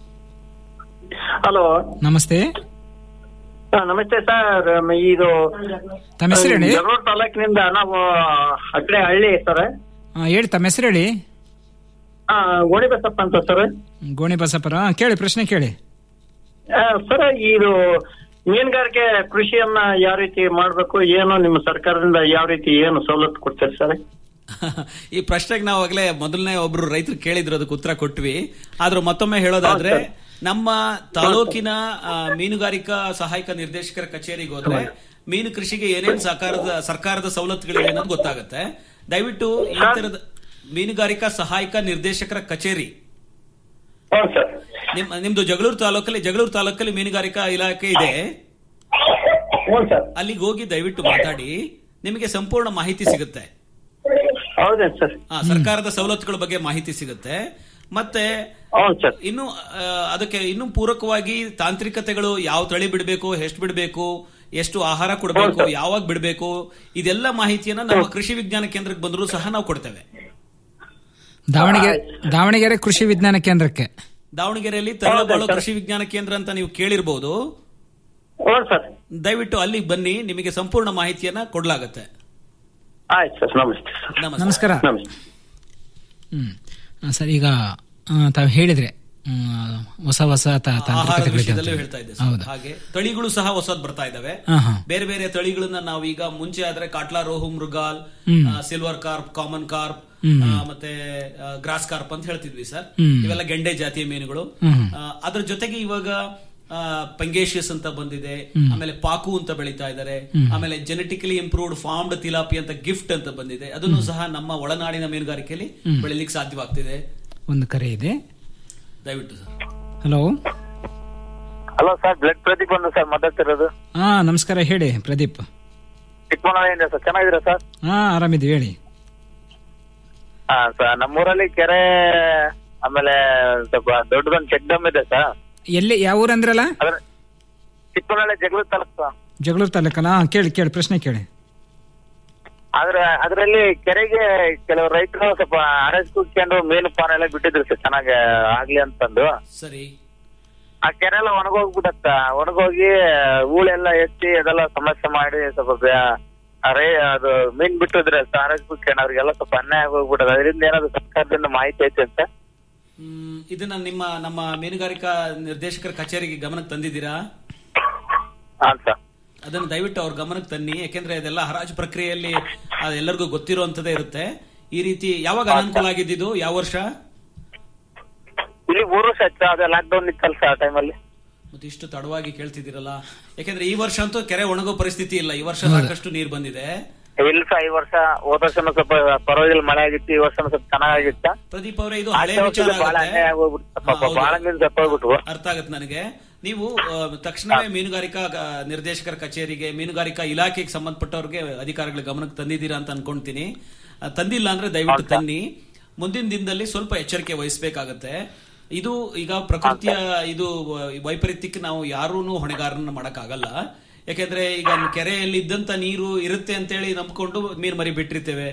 Speaker 16: ಹಲೋ
Speaker 18: ನಮಸ್ತೆ
Speaker 16: ನಮಸ್ತೆ ಸರ್ ಇದು
Speaker 18: ತಮ್ಮ ಹೆಸರು ಹೇಳಿ
Speaker 16: ಜಗಳೂರು ತಾಲೂಕಿನಿಂದ ನಾವು ಆ ಕಡೆ ಹಳ್ಳಿ ಸರ್
Speaker 18: ಆ, ಹೇಳಿ ತಮ್ಮ ಹೆಸರು ಹೇಳಿ
Speaker 16: ಗೋಣಿ ಬಸಪ್ಪ ಅಂತ ಸರ್
Speaker 18: ಗೋಣಿ ಬಸಪ್ಪರ ಆ, ಕೇಳಿ ಪ್ರಶ್ನೆ ಕೇಳಿ
Speaker 16: ಸರ್ ಇದು ಮೀನುಗಾರಿಕೆ ಕೃಷಿಯನ್ನ ಯಾವ ರೀತಿ ಮಾಡ್ಬೇಕು ಏನು ನಿಮ್ಮ ಸರ್ಕಾರದಿಂದ ಯಾವ ರೀತಿ ಏನು ಸವಲತ್ತು ಕೊಡ್ತಾರೆ ಸರ್
Speaker 15: ಈ ಪ್ರಶ್ನೆಗೆ ನಾವು ಆಗ್ಲೇ ಮೊದಲನೇ ಒಬ್ರು ರೈತರು ಕೇಳಿದ್ರು ಅದಕ್ಕೆ ಉತ್ತರ ಕೊಟ್ವಿ ಆದ್ರೂ ಮತ್ತೊಮ್ಮೆ ಹೇಳೋದಾದ್ರೆ ನಮ್ಮ ತಾಲೂಕಿನ ಆ, ಮೀನುಗಾರಿಕಾ ಸಹಾಯಕ ನಿರ್ದೇಶಕರ ಕಚೇರಿಗೆ ಹೋದ್ರೆ ಮೀನು ಕೃಷಿಗೆ ಏನೇನ್ ಸರ್ಕಾರದ ಸರ್ಕಾರದ ಸವಲತ್ತುಗಳಿವೆ ಅನ್ನೋದು ಗೊತ್ತಾಗುತ್ತೆ ದಯವಿಟ್ಟು ಈ ತರದ ಮೀನುಗಾರಿಕಾ ಸಹಾಯಕ ನಿರ್ದೇಶಕರ ಕಚೇರಿ ನಿಮ್ ನಿಮ್ದು ಜಗಳೂರು ತಾಲೂಕಲ್ಲಿ ಜಗಳೂರು ತಾಲೂಕಲ್ಲಿ ಮೀನುಗಾರಿಕಾ ಇಲಾಖೆ ಇದೆ ಅಲ್ಲಿಗೆ ಹೋಗಿ ದಯವಿಟ್ಟು ಮಾತಾಡಿ ನಿಮಗೆ ಸಂಪೂರ್ಣ ಮಾಹಿತಿ ಸಿಗುತ್ತೆ
Speaker 16: ಹೌದೇ ಸರ್
Speaker 15: ಆ, ಸರ್ಕಾರದ ಸವಲತ್ತುಗಳ ಬಗ್ಗೆ ಮಾಹಿತಿ ಸಿಗುತ್ತೆ ಮತ್ತೆ ಇನ್ನು ಆ, ಅದಕ್ಕೆ ಇನ್ನು ಪೂರಕವಾಗಿ ತಾಂತ್ರಿಕತೆಗಳು ಯಾವ ತಳಿ ಬಿಡಬೇಕು ಎಷ್ಟು ಬಿಡಬೇಕು ಎಷ್ಟು ಆಹಾರ ಕೊಡಬೇಕು ಯಾವಾಗ ಬಿಡಬೇಕು ಇದೆಲ್ಲ ಮಾಹಿತಿಯನ್ನ ನಮ್ಮ ಕೃಷಿ ವಿಜ್ಞಾನ ಕೇಂದ್ರಕ್ಕೆ ಬಂದರೂ ಸಹ ನಾವು ಕೊಡ್ತೇವೆ
Speaker 18: ದಾವಣಗೆರೆ ದಾವಣಗೆರೆ ಕೃಷಿ ವಿಜ್ಞಾನ ಕೇಂದ್ರಕ್ಕೆ
Speaker 15: ದಾವಣಗೆರೆಯಲ್ಲಿ ತರಳಬಾಳು ಕೃಷಿ ವಿಜ್ಞಾನ ಕೇಂದ್ರ ಅಂತ ನೀವು ಕೇಳಿರ್ಬೋದು ದಯವಿಟ್ಟು ಅಲ್ಲಿಗೆ ಬನ್ನಿ ನಿಮಗೆ ಸಂಪೂರ್ಣ ಮಾಹಿತಿಯನ್ನ ಕೊಡ್ಲಾಗತ್ತೆ
Speaker 16: ಆಯ್ತು ಸರ್ ನಮಸ್ತೆ
Speaker 18: ನಮಸ್ಕಾರ ಹ್ಮ್ ಆ, ಸರ್ ಈಗ ಆ, ತಾವು ಹೇಳಿದ್ರೆ ಹ್ಮ್, ಹೊಸ ಹೊಸ ತ-
Speaker 15: ಆಹಾರ
Speaker 18: ತಾಂತ್ರಿಕತೆಗಳಿದೆ ಅಂತ
Speaker 15: ವಿಷಯದಲ್ಲೂ
Speaker 18: ಹೇಳಿ.
Speaker 15: ಹೇಳ್ತಾ ಇದ್ದೆ ಸರ್.
Speaker 18: ಹೌದು
Speaker 15: ಹಾಗೆ ತಳಿಗಳು ಸಹ ಹೊಸದ್ ಬರ್ತಾ ಇದಾವೆ
Speaker 18: ಹಾ, ಹಾ.
Speaker 15: ಬೇರೆ ಬೇರೆ ತಳಿಗಳನ್ನ ನಾವೀಗ ಮುಂಚೆ ಆದ್ರೆ ಕಾಟ್ಲಾ ರೋಹು ಮೃಗಾಲ್
Speaker 18: ಹ್ಮ್.
Speaker 15: ಸಿಲ್ವರ್ ಕಾರ್ಪ್ ಕಾಮನ್ ಕಾರ್ಪ್
Speaker 18: ಹ್ಮ್.
Speaker 15: ಆ, ಮತ್ತೆ ಗ್ರಾಸ್ ಕಾರ್ಪ್ ಅಂತ ಹೇಳ್ತಿದ್ವಿ ಸರ್
Speaker 18: ಹ್ಮ್.
Speaker 15: ಇವೆಲ್ಲ ಗೆಂಡೆ ಜಾತಿಯ ಮೀನುಗಳು
Speaker 18: ಹ್ಮ್.
Speaker 15: ಆ, ಅದ್ರ ಜೊತೆಗೆ ಇವಾಗ ಪಂಗೇಶಿಯಸ್ ಅಂತ ಬಂದಿದೆ
Speaker 18: ಹ್ಮ್.
Speaker 15: ಆಮೇಲೆ ಪಾಕು ಅಂತ ಬೆಳೀತಾ ಇದ್ದಾರೆ
Speaker 18: ಹ್ಮ್.
Speaker 15: ಆಮೇಲೆ ಜೆನೆಟಿಕಲಿ ಇಂಪ್ರೂವ್ಡ್ ಫಾರ್ಮ್ಡ್ ತಿಲಾಪಿ ಅಂತ ಗಿಫ್ಟ್ ಅಂತ ಬಂದಿದೆ ಅದನ್ನು ಸಹ ನಮ್ಮ ಒಳನಾಡಿನ ಮೀನುಗಾರಿಕೆಯಲ್ಲಿ
Speaker 18: ಹ್ಮ್.
Speaker 15: ಬೆಳಿಲಿಕ್ಕೆ ಸಾಧ್ಯವಾಗ್ತಿದೆ
Speaker 18: ಒಂದು ಕರೆ ಇದೆ
Speaker 15: ದಯವಿಟ್ಟು ಸರ್
Speaker 18: ಹಲೋ
Speaker 17: ಹಲೋ ಸರ್ ಬ್ಲಡ್ ಪ್ರದೀಪ್ ಅಂತ ಸರ್ ಮಾತಾಡ್ತಿರೋದು
Speaker 18: ಹಾ ನಮಸ್ಕಾರ ಹೇಳಿ ಪ್ರದೀಪ್
Speaker 17: ಚಿಕ್ಕಮಗಳೂರಿಂದ ಸರ್ ಚೆನ್ನಾಗಿದ್ದೀರಾ ಸರ್
Speaker 18: ಹಾ ಆರಾಮಿದ್ದೀವಿ ಹೇಳಿ
Speaker 17: ಹಾ ಸರ್ ನಮ್ಮೂರಲ್ಲಿ ಕೆರೆ ಆಮೇಲೆ ಸ್ವಲ್ಪ ದೊಡ್ಡದೊಂದು ಚೆಕ್ ಡ್ಯಾಮ್ ಇದೆ ಸರ್
Speaker 18: ಎಲ್ಲಿ ಯಾವ ಊರು ಅಂದ್ರಲ್ಲ
Speaker 17: ಅದ್ರ ಚಿಕ್ಕಮಗಳೂರು ಜಗಳೂರು ತಾಲೂಕು ಸರ್
Speaker 18: ಜಗಳೂರು ತಾಲೂಕಲ್ಲ ಹಾ, ಕೇಳಿ ಕೇಳಿ ಪ್ರಶ್ನೆ ಕೇಳಿ
Speaker 17: ಆದ್ರೆ ಅದರಲ್ಲಿ ಕೆರೆಗೆ ಕೆಲವು ರೈತರು ಸ್ವಲ್ಪ ಅರಸ್ ಕುತ್ಕೊಂಡು ಮೀನು ಪಾನ ಎಲ್ಲ ಬಿಟ್ಟಿದ್ರು ಸರ್ ಚೆನ್ನಾಗಿ ಆಗ್ಲಿ ಅಂತಂದು
Speaker 15: ಸರಿ
Speaker 17: ಆ ಕೆರೆ ಎಲ್ಲ ಒಣಗೋಗ್ಬಿಡತ್ತ ಒಣಗೋಗಿ ಹೂಳೆಲ್ಲ ಎತ್ತಿ ಅದೆಲ್ಲ ಸಮಸ್ಯೆ ಮಾಡಿ ಸ್ವಲ್ಪ ಬ್ಯಾ- ಆ ರೇ ಅದು ಮೀನ್ ಬಿಟ್ಟಿದ್ರೆ ಅರಸ್ ಕುತ್ಕೊಂಡು ಅವ್ರಿಗೆಲ್ಲ ಸ್ವಲ್ಪ ಅನ್ಯಾಯ ಆಗೋಗ್ಬಿಟ್ಟದ ಅದರಿಂದ ಏನಾದ್ರು ಸರ್ಕಾರದಿಂದ ಮಾಹಿತಿ ಐತೆ ಅಂತ
Speaker 15: ಹ್ಮ್, ಇದನ್ನ ನಿಮ್ಮ ನಮ್ಮ ಮೀನುಗಾರಿಕಾ ನಿರ್ದೇಶಕರ ಕಚೇರಿಗೆ ಗಮನಕ್ಕೆ ತಂದಿದ್ದೀರಾ
Speaker 17: ಹಾ ಸರ್
Speaker 15: ಅದನ್ನು ದಯವಿಟ್ಟು ಅವ್ರ ಗಮನಕ್ಕೆ ತನ್ನಿ ಯಾಕೆಂದ್ರೆ ಇದೆಲ್ಲ ಹರಾಜು ಪ್ರಕ್ರಿಯೆಯಲ್ಲಿ ಅದು ಎಲ್ಲರಿಗೂ ಗೊತ್ತಿರುವಂತದೇ ಇರುತ್ತೆ ಈ ರೀತಿ ಯಾವಾಗ ಅನಾನುಕೂಲ ಆಗಿದ್ದು ಯಾವ ವರ್ಷ
Speaker 17: ಇಲ್ಲಿ ಮೂರು ವರ್ಷ ಆಯ್ತು ಅದೇ ಲಾಕ್ಡೌನ್ ಇತ್ತಲ್ಲ ಸರ್ ಆ ಟೈಮಲ್ಲಿ
Speaker 15: ಮತ್ತೆ ಇಷ್ಟು ತಡವಾಗಿ ಕೇಳ್ತಿದ್ದೀರಲ್ಲ ಯಾಕೆಂದ್ರೆ ಈ ವರ್ಷ ಅಂತೂ ಕೆರೆ ಒಣಗೋ ಪರಿಸ್ಥಿತಿ ಇಲ್ಲ ಈ ವರ್ಷ ಸಾಕಷ್ಟು ನೀರು ಬಂದಿದೆ
Speaker 17: ಇಲ್ಲ ಸರ್ ಈ ವರ್ಷ ಹೋದ ವರ್ಷನೂ ಸ್ವಲ್ಪ ಪರವಾಗಿಲ್ಲ ಮಳೆ ಆಗಿತ್ತು ಈ ವರ್ಷನೂ ಸ್ವಲ್ಪ ಚೆನ್ನಾಗಿತ್ತ
Speaker 15: ಪ್ರದೀಪ್ ಅವರೇ ಇದು ಹಳೆ
Speaker 17: ಆಚೆ
Speaker 15: ವಿಚಾರ
Speaker 17: ವರ್ಷದಲ್ಲಿ ಬಹಳ
Speaker 15: ಆಗುತ್ತೆ.
Speaker 17: ಅನ್ಯಾಯ ಆಗೋಗ್ಬಿಡ್ತು ಪಾಪ
Speaker 15: ಹೌದು.
Speaker 17: ಬಹಳ ಮೀನು ಸತ್ತೋಗ್ಬಿಟ್ವು
Speaker 15: ಅರ್ಥ ಆಗುತ್ತೆ ನನಗೆ ನೀವು ಆ, ತಕ್ಷಣವೇ ಮೀನುಗಾರಿಕಾ ಆ, ನಿರ್ದೇಶಕರ ಕಚೇರಿಗೆ ಮೀನುಗಾರಿಕಾ ಇಲಾಖೆಗೆ ಸಂಬಂಧಪಟ್ಟವ್ರಿಗೆ ಅಧಿಕಾರಿಗಳ ಗಮನಕ್ಕೆ ತಂದಿದ್ದೀರಾ ಅಂತ ಅನ್ಕೊಂತೀನಿ ಆ, ತಂದಿಲ್ಲ ಅಂದ್ರೆ ದಯವಿಟ್ಟು ತನ್ನಿ ಮುಂದಿನ ದಿನದಲ್ಲಿ ಸ್ವಲ್ಪ ಎಚ್ಚರಿಕೆ ವಹಿಸಬೇಕಾಗತ್ತೆ ಇದು ಈಗ ಪ್ರಕೃತಿಯ ಇದು ವೈಪರೀತ್ಯಕ್ಕೆ ನಾವು ಯಾರೂನು ಹೊಣೆಗಾರನ ಮಾಡಕ್ಕಾಗಲ್ಲ ಯಾಕೆಂದ್ರೆ ಈಗ ಕೆರೆಯಲ್ಲಿ ಇದ್ದಂತ ನೀರು ಇರುತ್ತೆ ಅಂತೇಳಿ ನಂಬ್ಕೊಂಡು ಮೀನು ಮರಿ ಬಿಟ್ಟಿರ್ತೇವೆ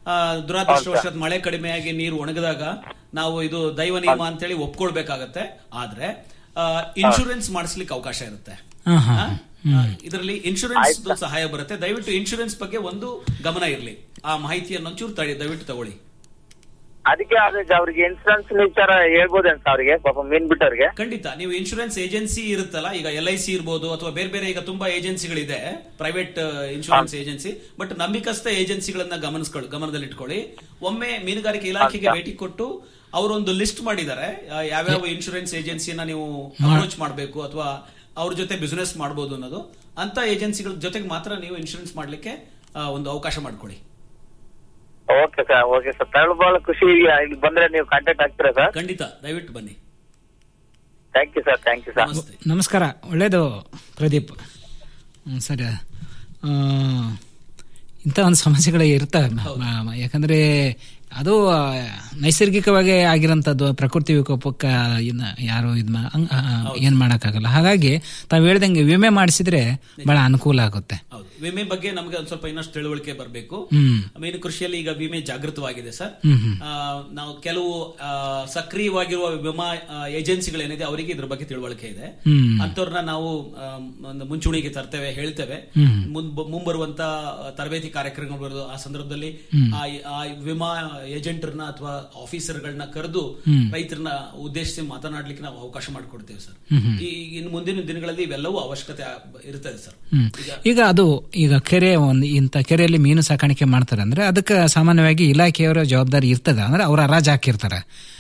Speaker 15: ಆ, ದುರಾದೃಷ್ಟವಶಾತ್ ಮಳೆ ಕಡಿಮೆಯಾಗಿ ನೀರು ಒಣಗಿದಾಗ ನಾವು ಇದು ದೈವ ನಿಯಮ ಅಂತೇಳಿ ಒಪ್ಕೊಳ್ಬೇಕಾಗತ್ತೆ ಆದ್ರೆ ಇನ್ಶೂರೆನ್ಸ್ ಮಾಡಿಸ್ಲಿಕ್ಕೆ ಅವಕಾಶ ಇರುತ್ತೆ
Speaker 18: ಹಾ, ಹಾ.
Speaker 15: ಇದರಲ್ಲಿ ಇನ್ಶೂರೆನ್ಸ್ ಸಹಾಯ ಬರುತ್ತೆ ದಯವಿಟ್ಟು ಇನ್ಶೂರೆನ್ಸ್ ಬಗ್ಗೆ ಒಂದು ಗಮನ ಇರಲಿ ಆ ಮಾಹಿತಿಯನ್ನು ಒಂಚೂರು ತಡಿ ದಯವಿಟ್ಟು ತಗೊಳ್ಳಿ
Speaker 17: ಅದಕ್ಕೆ ಅದಕ್ಕೆ ಅವ್ರಿಗೆ ಇನ್ಸೂರೆನ್ಸ್ ವಿಚಾರ ಹೇಳ್ಬೋದೇನ್ ಸರ್ ಅವ್ರಿಗೆ ಪಾಪ ಮೀನ್ ಬಿಟ್ಟವ್ರಿಗೆ
Speaker 15: ಖಂಡಿತ ನೀವು ಇನ್ಶೂರೆನ್ಸ್ ಏಜೆನ್ಸಿ ಇರುತ್ತಲ್ಲ ಈಗ ಎಲ್ ಐ ಸಿ ಇರ್ಬೋದು ಅಥವಾ ಬೇರೆ ಬೇರೆ ಈಗ ತುಂಬಾ ಏಜೆನ್ಸಿಗಳಿದೆ ಪ್ರೈವೇಟ್ ಇನ್ಶೂರೆನ್ಸ್ ಏಜೆನ್ಸಿ ಬಟ್ ನಂಬಿಕಸ್ಥ ಏಜೆನ್ಸಿಗಳನ್ನ ಗಮನಿಸ್ಕೊಳ್ಳಿ ಗಮನದಲ್ಲಿಟ್ಕೊಳ್ಳಿ ಒಮ್ಮೆ ಮೀನುಗಾರಿಕೆ ಇಲಾಖೆಗೆ ಭೇಟಿ ಕೊಟ್ಟು ಅವರೊಂದು ಲಿಸ್ಟ್ ಮಾಡಿದ್ದಾರೆ ಆ, ಯಾವ್ಯಾವ ಇನ್ಶೂರೆನ್ಸ್ ಏಜೆನ್ಸಿನ ನೀವು ಅಪ್ರೋಚ್ ಮಾಡಬೇಕು ಅಥವಾ ಅವ್ರ ಜೊತೆ ಬಿಸ್ನೆಸ್ ಮಾಡಬಹುದು ಅನ್ನೋದು ಅಂತ ಏಜೆನ್ಸಿಗಳ ಜೊತೆಗೆ ಮಾತ್ರ ನೀವು ಇನ್ಶೂರೆನ್ಸ್ ಮಾಡ್ಲಿಕ್ಕೆ ಆ, ಒಂದು ಅವಕಾಶ ಮಾಡ್ಕೊಳ್ಳಿ
Speaker 17: ಓಕೆ ಸರ್ ಓಕೆ ಸರ್ ತಳಬಾಳ ಖುಷಿ ಇಲ್ಲಿ ಬಂದ್ರೆ ನೀವು ಕಾಂಟ್ಯಾಕ್ಟ್ ಆಗ್ತೀರಾ ಸರ್
Speaker 15: ಖಂಡಿತ ದಯವಿಟ್ಟು ಬನ್ನಿ
Speaker 17: thank you sir thank you sir
Speaker 18: ನಮಸ್ಕಾರ ಒಳ್ಳೇದು ಪ್ರದೀಪ್ ಹ್ಮ್, ಸರಿ ಆ, ಇಂಥ ಒಂದು ಸಮಸ್ಯೆಗಳು ಇರ್ತವೆ ಮ- ಮ- ಯಾಕಂದ್ರೆ ಅದು ಆ, ನೈಸರ್ಗಿಕವಾಗಿ ಆಗಿರೋಂಥದ್ದು ಪ್ರಕೃತಿ ವಿಕೋಪಕ್ಕೆ ಇನ್ನ ಯಾರು ಇದ್ ಮಾ- ಹಂಗ್, ಆ, ಏನ್ ಮಾಡಕ್ಕಾಗಲ್ಲ ಹಾಗಾಗಿ ತಾವ್ ಹೇಳ್ದಂಗೆ ವಿಮೆ ಮಾಡಿಸಿದ್ರೆ ಬಹಳ ಅನುಕೂಲ ಆಗುತ್ತೆ
Speaker 15: ಹೌದು ವಿಮೆ ಬಗ್ಗೆ ನಮಗೆ ಒಂದ್ ಸ್ವಲ್ಪ ಇನ್ನಷ್ಟು ತಿಳುವಳಿಕೆ ಬರಬೇಕು
Speaker 18: ಹ್ಮ್.
Speaker 15: ಮೀನು ಕೃಷಿಯಲ್ಲಿ ಈಗ ವಿಮೆ ಜಾಗೃತವಾಗಿದೆ ಸರ್
Speaker 18: ಹ್ಮ್, ಹ್ಮ್.
Speaker 15: ಆ, ನಾವು ಕೆಲವು ಆ, ಸಕ್ರಿಯವಾಗಿರುವ ವಿಮಾ ಆ, ಏಜೆನ್ಸಿಗಳೇನಿದೆ ಅವರಿಗೆ ಇದ್ರ ಬಗ್ಗೆ ತಿಳುವಳಿಕೆ ಇದೆ
Speaker 18: ಹ್ಮ್.
Speaker 15: ಅಂತವ್ರನ್ನ ನಾವು ಆ, ಒಂದು ಮುಂಚೂಣಿಗೆ ತರ್ತೇವೆ ಹೇಳ್ತೇವೆ
Speaker 18: ಹ್ಮ್.
Speaker 15: ಮುಂದ್- ಮುಂಬರುವಂತ ತರಬೇತಿ ಕಾರ್ಯಕ್ರಮ ಬರೋದು ಆ ಸಂದರ್ಭದಲ್ಲಿ
Speaker 18: ಹ್ಮ್.
Speaker 15: ಆ ಆ ವಿಮಾ ಏಜೆಂಟರ್ನ ಅಥವಾ ಆಫೀಸರ್ಗಳನ್ನ ಕರೆದು
Speaker 18: ಹ್ಮ್.
Speaker 15: ರೈತರನ್ನ ಉದ್ದೇಶಿಸಿ ಮಾತನಾಡ್ಲಿಕ್ಕೆ ನಾವು ಅವಕಾಶ ಮಾಡಿಕೊಡ್ತೇವೆ ಸರ್
Speaker 18: ಹ್ಮ್, ಹ್ಮ್.
Speaker 15: ಈ ಇನ್ನು ಮುಂದಿನ ದಿನಗಳಲ್ಲಿ ಇವೆಲ್ಲವೂ ಅವಶ್ಯಕತೆ ಆ- ಇರ್ತದೆ ಸರ್
Speaker 18: ಹ್ಮ್. ಈಗ ಅದು ಈಗ ಕೆರೆ ಒಂದು ಇಂಥ ಕೆರೆಯಲ್ಲಿ ಮೀನು ಸಾಕಾಣಿಕೆ ಮಾಡ್ತಾರೆ ಅಂದ್ರೆ ಅದಕ್ಕೆ ಸಾಮಾನ್ಯವಾಗಿ ಇಲಾಖೆಯವರ ಜವಾಬ್ದಾರಿ ಇರ್ತದೆ ಅಂದ್ರೆ ಅವ್ರು ಹರಾಜು ಹಾಕಿರ್ತಾರೆ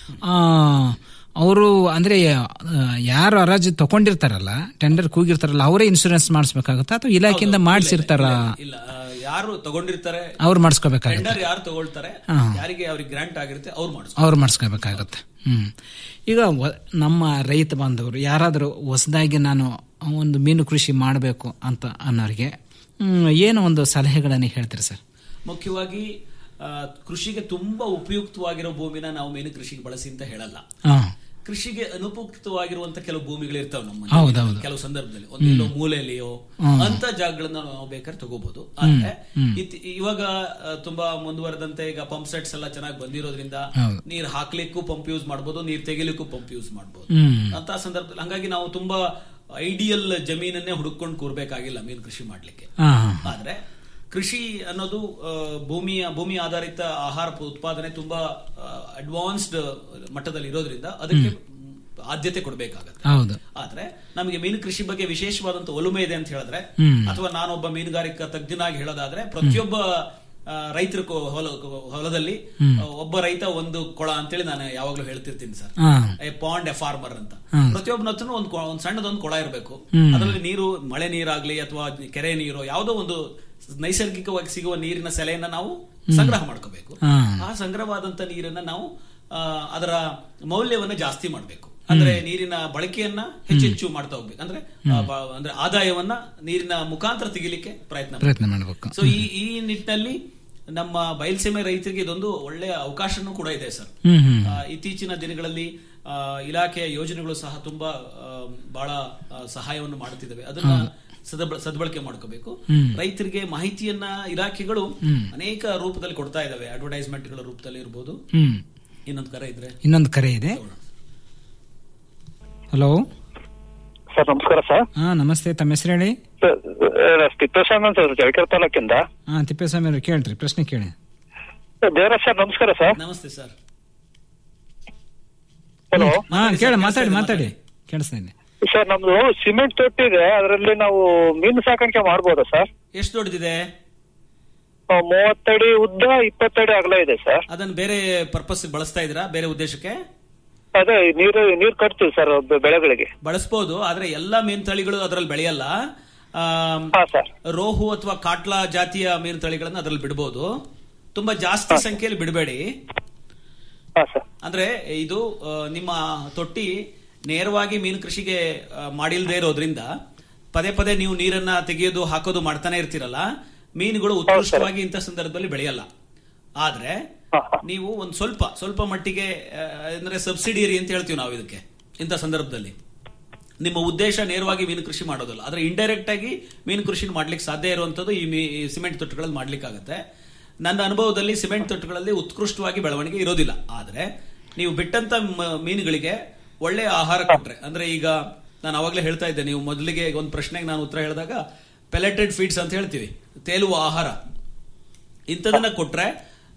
Speaker 18: ಅವರು ಅಂದ್ರೆ ಆ, ಯಾರು ಹರಾಜು ತಗೊಂಡಿರ್ತಾರಲ್ಲ ಟೆಂಡರ್ ಕೂಗಿರ್ತಾರಲ್ಲ ಅವರೇ ಇನ್ಶೂರೆನ್ಸ್ ಮಾಡಿಸ್ಬೇಕಾಗತ್ತಾ ಅಥವಾ ಇಲಾಖೆಯಿಂದ ಮಾಡಿಸಿರ್ತಾರ
Speaker 15: ಇಲ್ಲ ಆ, ಯಾರು ತಗೊಂಡಿರ್ತಾರೆ
Speaker 18: ಅವ್ರು ಮಾಡಿಸ್ಕೋಬೇಕಾಗತ್ತೆ
Speaker 15: ಟೆಂಡರ್ ಯಾರು ತಗೊಳ್ತಾರೆ
Speaker 18: ಹಾ.
Speaker 15: ಯಾರಿಗೆ ಅವ್ರಿಗೆ ಗ್ರಾಂಟ್ ಆಗಿರುತ್ತೆ ಅವ್ರು ಮಾಡಿಸ್
Speaker 18: ಅವ್ರು ಮಾಡಿಸ್ಕೋಬೇಕಾಗತ್ತೆ ಹ್ಮ್ ಈಗ ವ- ನಮ್ಮ ರೈತ ಬಾಂಧವರು ಯಾರಾದರೂ ಹೊಸದಾಗಿ ನಾನು ಒಂದು ಮೀನು ಕೃಷಿ ಮಾಡಬೇಕು ಅಂತ ಅನ್ನೋರಿಗೆ ಹ್ಮ್, ಏನು ಒಂದು ಸಲಹೆಗಳನ್ನು ಹೇಳ್ತೀರಿ ಸರ್
Speaker 15: ಮುಖ್ಯವಾಗಿ ಆ, ಕೃಷಿಗೆ ತುಂಬಾ ಉಪಯುಕ್ತವಾಗಿರೋ ಭೂಮಿನ ನಾವು ಮೀನು ಕೃಷಿಗೆ ಬಳಸಿ ಅಂತ ಹೇಳಲ್ಲ
Speaker 18: ಹಾ
Speaker 15: ಕೃಷಿಗೆ ಅನುಪಯುಕ್ತವಾಗಿರುವಂತ ಕೆಲವು ಭೂಮಿಗಳು ಇರ್ತಾವೆ ನಮ್ಮ
Speaker 18: ಹೌದು,
Speaker 15: ಮನೆಯಲ್ಲಿ.
Speaker 18: ಹೌದು.
Speaker 15: ಕೆಲವು ಸಂದರ್ಭದಲ್ಲಿ ಒಂದೆಲ್ಲೋ ಮೂಲೆಯಲ್ಲಿಯೋ
Speaker 18: ಹ್ಮ್.
Speaker 15: ಅಂತ ಜಾಗಗಳನ್ನ ನಾವು ಬೇಕಾದ್ರೆ ತಗೋಬಹುದು ಆದ್ರೆ
Speaker 18: ಹ್ಮ್.
Speaker 15: ಇತ್- ಇವಾಗ ಆ, ತುಂಬಾ ಮುಂದುವರೆದಂತೆ ಈಗ ಪಂಪ್ ಸೆಟ್ಸ್ ಎಲ್ಲ ಚೆನ್ನಾಗಿ ಬಂದಿರೋದ್ರಿಂದ
Speaker 18: ಹೌದು.
Speaker 15: ನೀರ್ ಹಾಕ್ಲಿಕ್ಕೂ ಪಂಪ್ ಯೂಸ್ ಮಾಡಬಹುದು ನೀರ್ ತೆಗಿಲಿಕ್ಕೂ ಪಂಪ್ ಯೂಸ್ ಮಾಡಬಹುದು
Speaker 18: ಹ್ಮ್.
Speaker 15: ಅಂತ ಸಂದರ್ಭದಲ್ಲಿ ಹಂಗಾಗಿ ನಾವು ತುಂಬಾ ಐಡಿಯಲ್ ಜಮೀನನ್ನೇ ಹುಡುಕೊಂಡು ಕೂರ್ಬೇಕಾಗಿಲ್ಲ ಮೀನು ಕೃಷಿ ಮಾಡ್ಲಿಕ್ಕೆ
Speaker 18: ಹಾ, ಹಾ.
Speaker 15: ಆದ್ರೆ ಕೃಷಿ ಅನ್ನೋದು ಆ, ಭೂಮಿಯ ಭೂಮಿ ಆಧಾರಿತ ಆಹಾರ ಪ- ಉತ್ಪಾದನೆ ತುಂಬಾ ಅಡ್ವಾನ್ಸ್ಡ್ ಮಟ್ಟದಲ್ಲಿ ಇರೋದ್ರಿಂದ ಅದಕ್ಕೆ ಆದ್ಯತೆ ಕೊಡಬೇಕಾಗತ್ತೆ
Speaker 18: ಹೌದು
Speaker 15: ಆದ್ರೆ ನಮಗೆ ಮೀನು ಕೃಷಿ ಬಗ್ಗೆ ವಿಶೇಷವಾದಂತ ಒಲುಮೆ ಇದೆ ಅಂತ ಹೇಳಿದ್ರೆ
Speaker 18: ಹ್ಮ್.
Speaker 15: ಅಥವಾ ನಾನೊಬ್ಬ ಮೀನುಗಾರಿಕಾ ತಜ್ಞನಾಗಿ ಹೇಳೋದಾದ್ರೆ ಪ್ರತಿಯೊಬ್ಬ ಆ, ರೈತರ ಕೊ- ಹೊಲ ಹೊಲದಲ್ಲಿ
Speaker 18: ಹ್ಮ್.
Speaker 15: ಆ, ಒಬ್ಬ ರೈತ ಒಂದು ಕೊಳ ಅಂತೇಳಿ ನಾನು ಯಾವಾಗ್ಲೂ ಹೇಳ್ತಿರ್ತೀನಿ ಸರ್
Speaker 18: ಹಾ.
Speaker 15: ಎ ಪಾಂಡ್ ಎ ಫಾರ್ಮರ್ ಅಂತ
Speaker 18: ಹ್ಮ್.
Speaker 15: ಪ್ರತಿಯೊಬ್ಬನ ಹತ್ರನೂ ಒಂದು ಒಂದು ಸಣ್ಣದೊಂದು ಕೊಳ ಇರಬೇಕು
Speaker 18: ಹ್ಮ್.
Speaker 15: ಅದರಲ್ಲಿ ನೀರು ಮಳೆ ನೀರಾಗ್ಲಿ ಅಥವಾ ಕೆರೆ ನೀರು ಯಾವುದೋ ಒಂದು ನೈಸರ್ಗಿಕವಾಗಿ ಸಿಗುವ ನೀರಿನ ಸೆಲೆಯನ್ನ ನಾವು ಸಂಗ್ರಹ ಮಾಡ್ಕೋಬೇಕು
Speaker 18: ಹಾ.
Speaker 15: ಆ ಸಂಗ್ರಹವಾದಂತ ನೀರನ್ನ ನಾವು ಆ, ಅದರ ಮೌಲ್ಯವನ್ನ ಜಾಸ್ತಿ ಮಾಡಬೇಕು ಅಂದ್ರೆ ನೀರಿನ ಬಳಕೆಯನ್ನ ಹೆಚ್ಚು ಹೆಚ್ಚು ಮಾಡ್ತಾ ಹೋಗ್ಬೇಕು ಅಂದ್ರೆ ಆ, ಬ- ಅಂದ್ರೆ ಆದಾಯವನ್ನ ನೀರಿನ ಮುಖಾಂತರ ತೆಗಿಲಿಕ್ಕೆ ಪ್ರಯತ್ನ
Speaker 18: ಪ್ರಯತ್ನ ಮಾಡಬೇಕು
Speaker 15: ಸೊ ಈ ಈ ನಿಟ್ಟಿನಲ್ಲಿ ನಮ್ಮ ಬಯಲ್ಸೀಮೆ ರೈತರಿಗೆ ಇದೊಂದು ಒಳ್ಳೆಯ ಅವಕಾಶನೂ ಕೂಡ ಇದೆ ಸರ್
Speaker 18: ಹ್ಮ್, ಹ್ಮ್.
Speaker 15: ಆ, ಇತ್ತೀಚಿನ ದಿನಗಳಲ್ಲಿ ಆ, ಇಲಾಖೆಯ ಯೋಜನೆಗಳು ಸಹ ತುಂಬಾ ಆ, ಬಹಳ ಆ, ಸಹಾಯವನ್ನು ಮಾಡುತ್ತಿದ್ದಾವೆ ಅದನ್ನ ಸದಬ- ಸದ್ಬಳಕೆ ಮಾಡ್ಕೋಬೇಕು
Speaker 18: ಹ್ಮ್.
Speaker 15: ರೈತರಿಗೆ ಮಾಹಿತಿಯನ್ನ ಇಲಾಖೆಗಳು
Speaker 18: ಹ್ಮ್.
Speaker 15: ಅನೇಕ ರೂಪದಲ್ಲಿ ಕೊಡ್ತಾ ಇದಾವೆ ಅಡ್ವರ್ಟೈಸ್ಮೆಂಟ್ಗಳ ರೂಪದಲ್ಲಿ ಇರ್ಬೋದು
Speaker 18: ಹ್ಮ್
Speaker 15: ಇನ್ನೊಂದು ಕರೆ ಇದ್ರೆ
Speaker 18: ಇನ್ನೊಂದು ಕರೆ ಇದೆ ಹಲೋ
Speaker 19: ಸರ್ ನಮಸ್ಕಾರ ಸರ್
Speaker 18: ಹಾ ನಮಸ್ತೆ ತಮ್ಮ ಹೆಸರು ಹೇಳಿ
Speaker 19: ತಿಪ್ಪೇಸ್ವಾಮಿ ಅಂತ ಜಳಕೆರೆ ತಾಲೂಕಿಂದ
Speaker 18: ಹಾ ತಿಪ್ಪೇಸ್ವಾಮಿ ಅವ್ರು ಕೇಳ್ರಿ ಪ್ರಶ್ನೆ ಕೇಳಿ
Speaker 19: ದೇವರಾಜ್ ಸರ್ ನಮಸ್ಕಾರ ಸರ್
Speaker 15: ನಮಸ್ತೆ ಸರ್
Speaker 19: ಹಲೋ
Speaker 18: ಹಾ ಕೇಳಿ ಮಾತಾಡಿ ಮಾತಾಡಿ ಕೇಳಿಸ್ತಾ ಇದೆ
Speaker 19: ಸರ್ ನಮ್ದು ಸಿಮೆಂಟ್ ತೊಟ್ಟಿ ಇದೆ ಅದರಲ್ಲಿ ನಾವು ಮೀನು ಸಾಕಾಣಿಕೆ ಮಾಡ್ಬೋದಾ ಸರ್
Speaker 15: ಎಷ್ಟು ದೊಡ್ಡದಿದೆ
Speaker 19: ಆ, ಮೂವತ್ತಡಿ ಉದ್ದ ಇಪ್ಪತ್ತಡಿ ಅಗಲ ಇದೆ ಸರ್
Speaker 15: ಅದನ್ನ ಬೇರೆ ಪರ್ಪಸ್ ಬಳಸ್ತಾ ಇದ್ದೀರಾ ಬೇರೆ ಉದ್ದೇಶಕ್ಕೆ
Speaker 19: ಅದೇ ನೀರು ನೀರು ಕಟ್ತೀವಿ ಸರ್ ಬೆ- ಬೆಳೆಗಳಿಗೆ
Speaker 15: ಬಳಸಬಹುದು ಆದ್ರೆ ಎಲ್ಲಾ ಮೀನು ತಳಿಗಳು ಅದರಲ್ಲಿ ಬೆಳೆಯಲ್ಲ ಆಮ್, ರೋಹು ಅಥವಾ ಕಾಟ್ಲಾ ಜಾತಿಯ ಮೀನು ತಳಿಗಳನ್ನ ಅದರಲ್ಲಿ ಬಿಡಬಹುದು ತುಂಬಾ ಜಾಸ್ತಿ ಸಂಖ್ಯೆಯಲ್ಲಿ ಬಿಡಬೇಡಿ ಅಂದ್ರೆ ಇದು ಆ, ನಿಮ್ಮ ತೊಟ್ಟಿ ನೇರವಾಗಿ ಮೀನು ಕೃಷಿಗೆ ಆ, ಮಾಡಿಲ್ದೇ ಇರೋದ್ರಿಂದ ಪದೇ ಪದೇ ನೀವು ನೀರನ್ನ ತೆಗೆಯೋದು ಹಾಕೋದು ಮಾಡ್ತಾನೆ ಇರ್ತೀರಲ್ಲ ಮೀನುಗಳು ಉತ್ಕೃಷ್ಟವಾಗಿ ಇಂಥ ಸಂದರ್ಭದಲ್ಲಿ ಬೆಳೆಯಲ್ಲ ಆದ್ರೆ ನೀವು ಒಂದು ಸ್ವಲ್ಪ ಸ್ವಲ್ಪ ಮಟ್ಟಿಗೆ ಆ, ಅಂದ್ರೆ ಸಬ್ಸಿಡಿಯರಿ ಅಂತ ಹೇಳ್ತೀವಿ ನಾವು ಇದಕ್ಕೆ ಇಂಥ ಸಂದರ್ಭದಲ್ಲಿ ನಿಮ್ಮ ಉದ್ದೇಶ ನೇರವಾಗಿ ಮೀನು ಕೃಷಿ ಮಾಡೋದಲ್ಲ ಆದ್ರೆ ಇಂಡೈರೆಕ್ಟ್ ಆಗಿ ಮೀನು ಕೃಷಿ ಮಾಡ್ಲಿಕ್ಕೆ ಸಾಧ್ಯ ಇರುವಂತದ್ದು ಈ ಮೀ- ಈ ಸಿಮೆಂಟ್ ತೊಟ್ಟುಗಳಲ್ಲಿ ಮಾಡ್ಲಿಕ್ಕೆ ಆಗುತ್ತೆ ನನ್ನ ಅನುಭವದಲ್ಲಿ ಸಿಮೆಂಟ್ ತೊಟ್ಟುಗಳಲ್ಲಿ ಉತ್ಕೃಷ್ಟವಾಗಿ ಬೆಳವಣಿಗೆ ಇರೋದಿಲ್ಲ ಆದ್ರೆ ನೀವು ಬಿಟ್ಟಂತ ಮ- ಮೀನುಗಳಿಗೆ ಒಳ್ಳೆಯ ಆಹಾರ ಕೊಟ್ರೆ ಅಂದ್ರೆ ಈಗ ನಾನು ಅವಾಗಲೇ ಹೇಳ್ತಾ ಇದ್ದೆ ನೀವು ಮೊದಲಿಗೆ ಒಂದು ಪ್ರಶ್ನೆಗೆ ನಾನು ಉತ್ತರ ಹೇಳಿದಾಗ ಪೆಲೆಟೆಡ್ ಫೀಡ್ಸ್ ಅಂತ ಹೇಳ್ತೀವಿ ತೇಲುವ ಆಹಾರ ಇಂಥದನ್ನ ಕೊಟ್ರೆ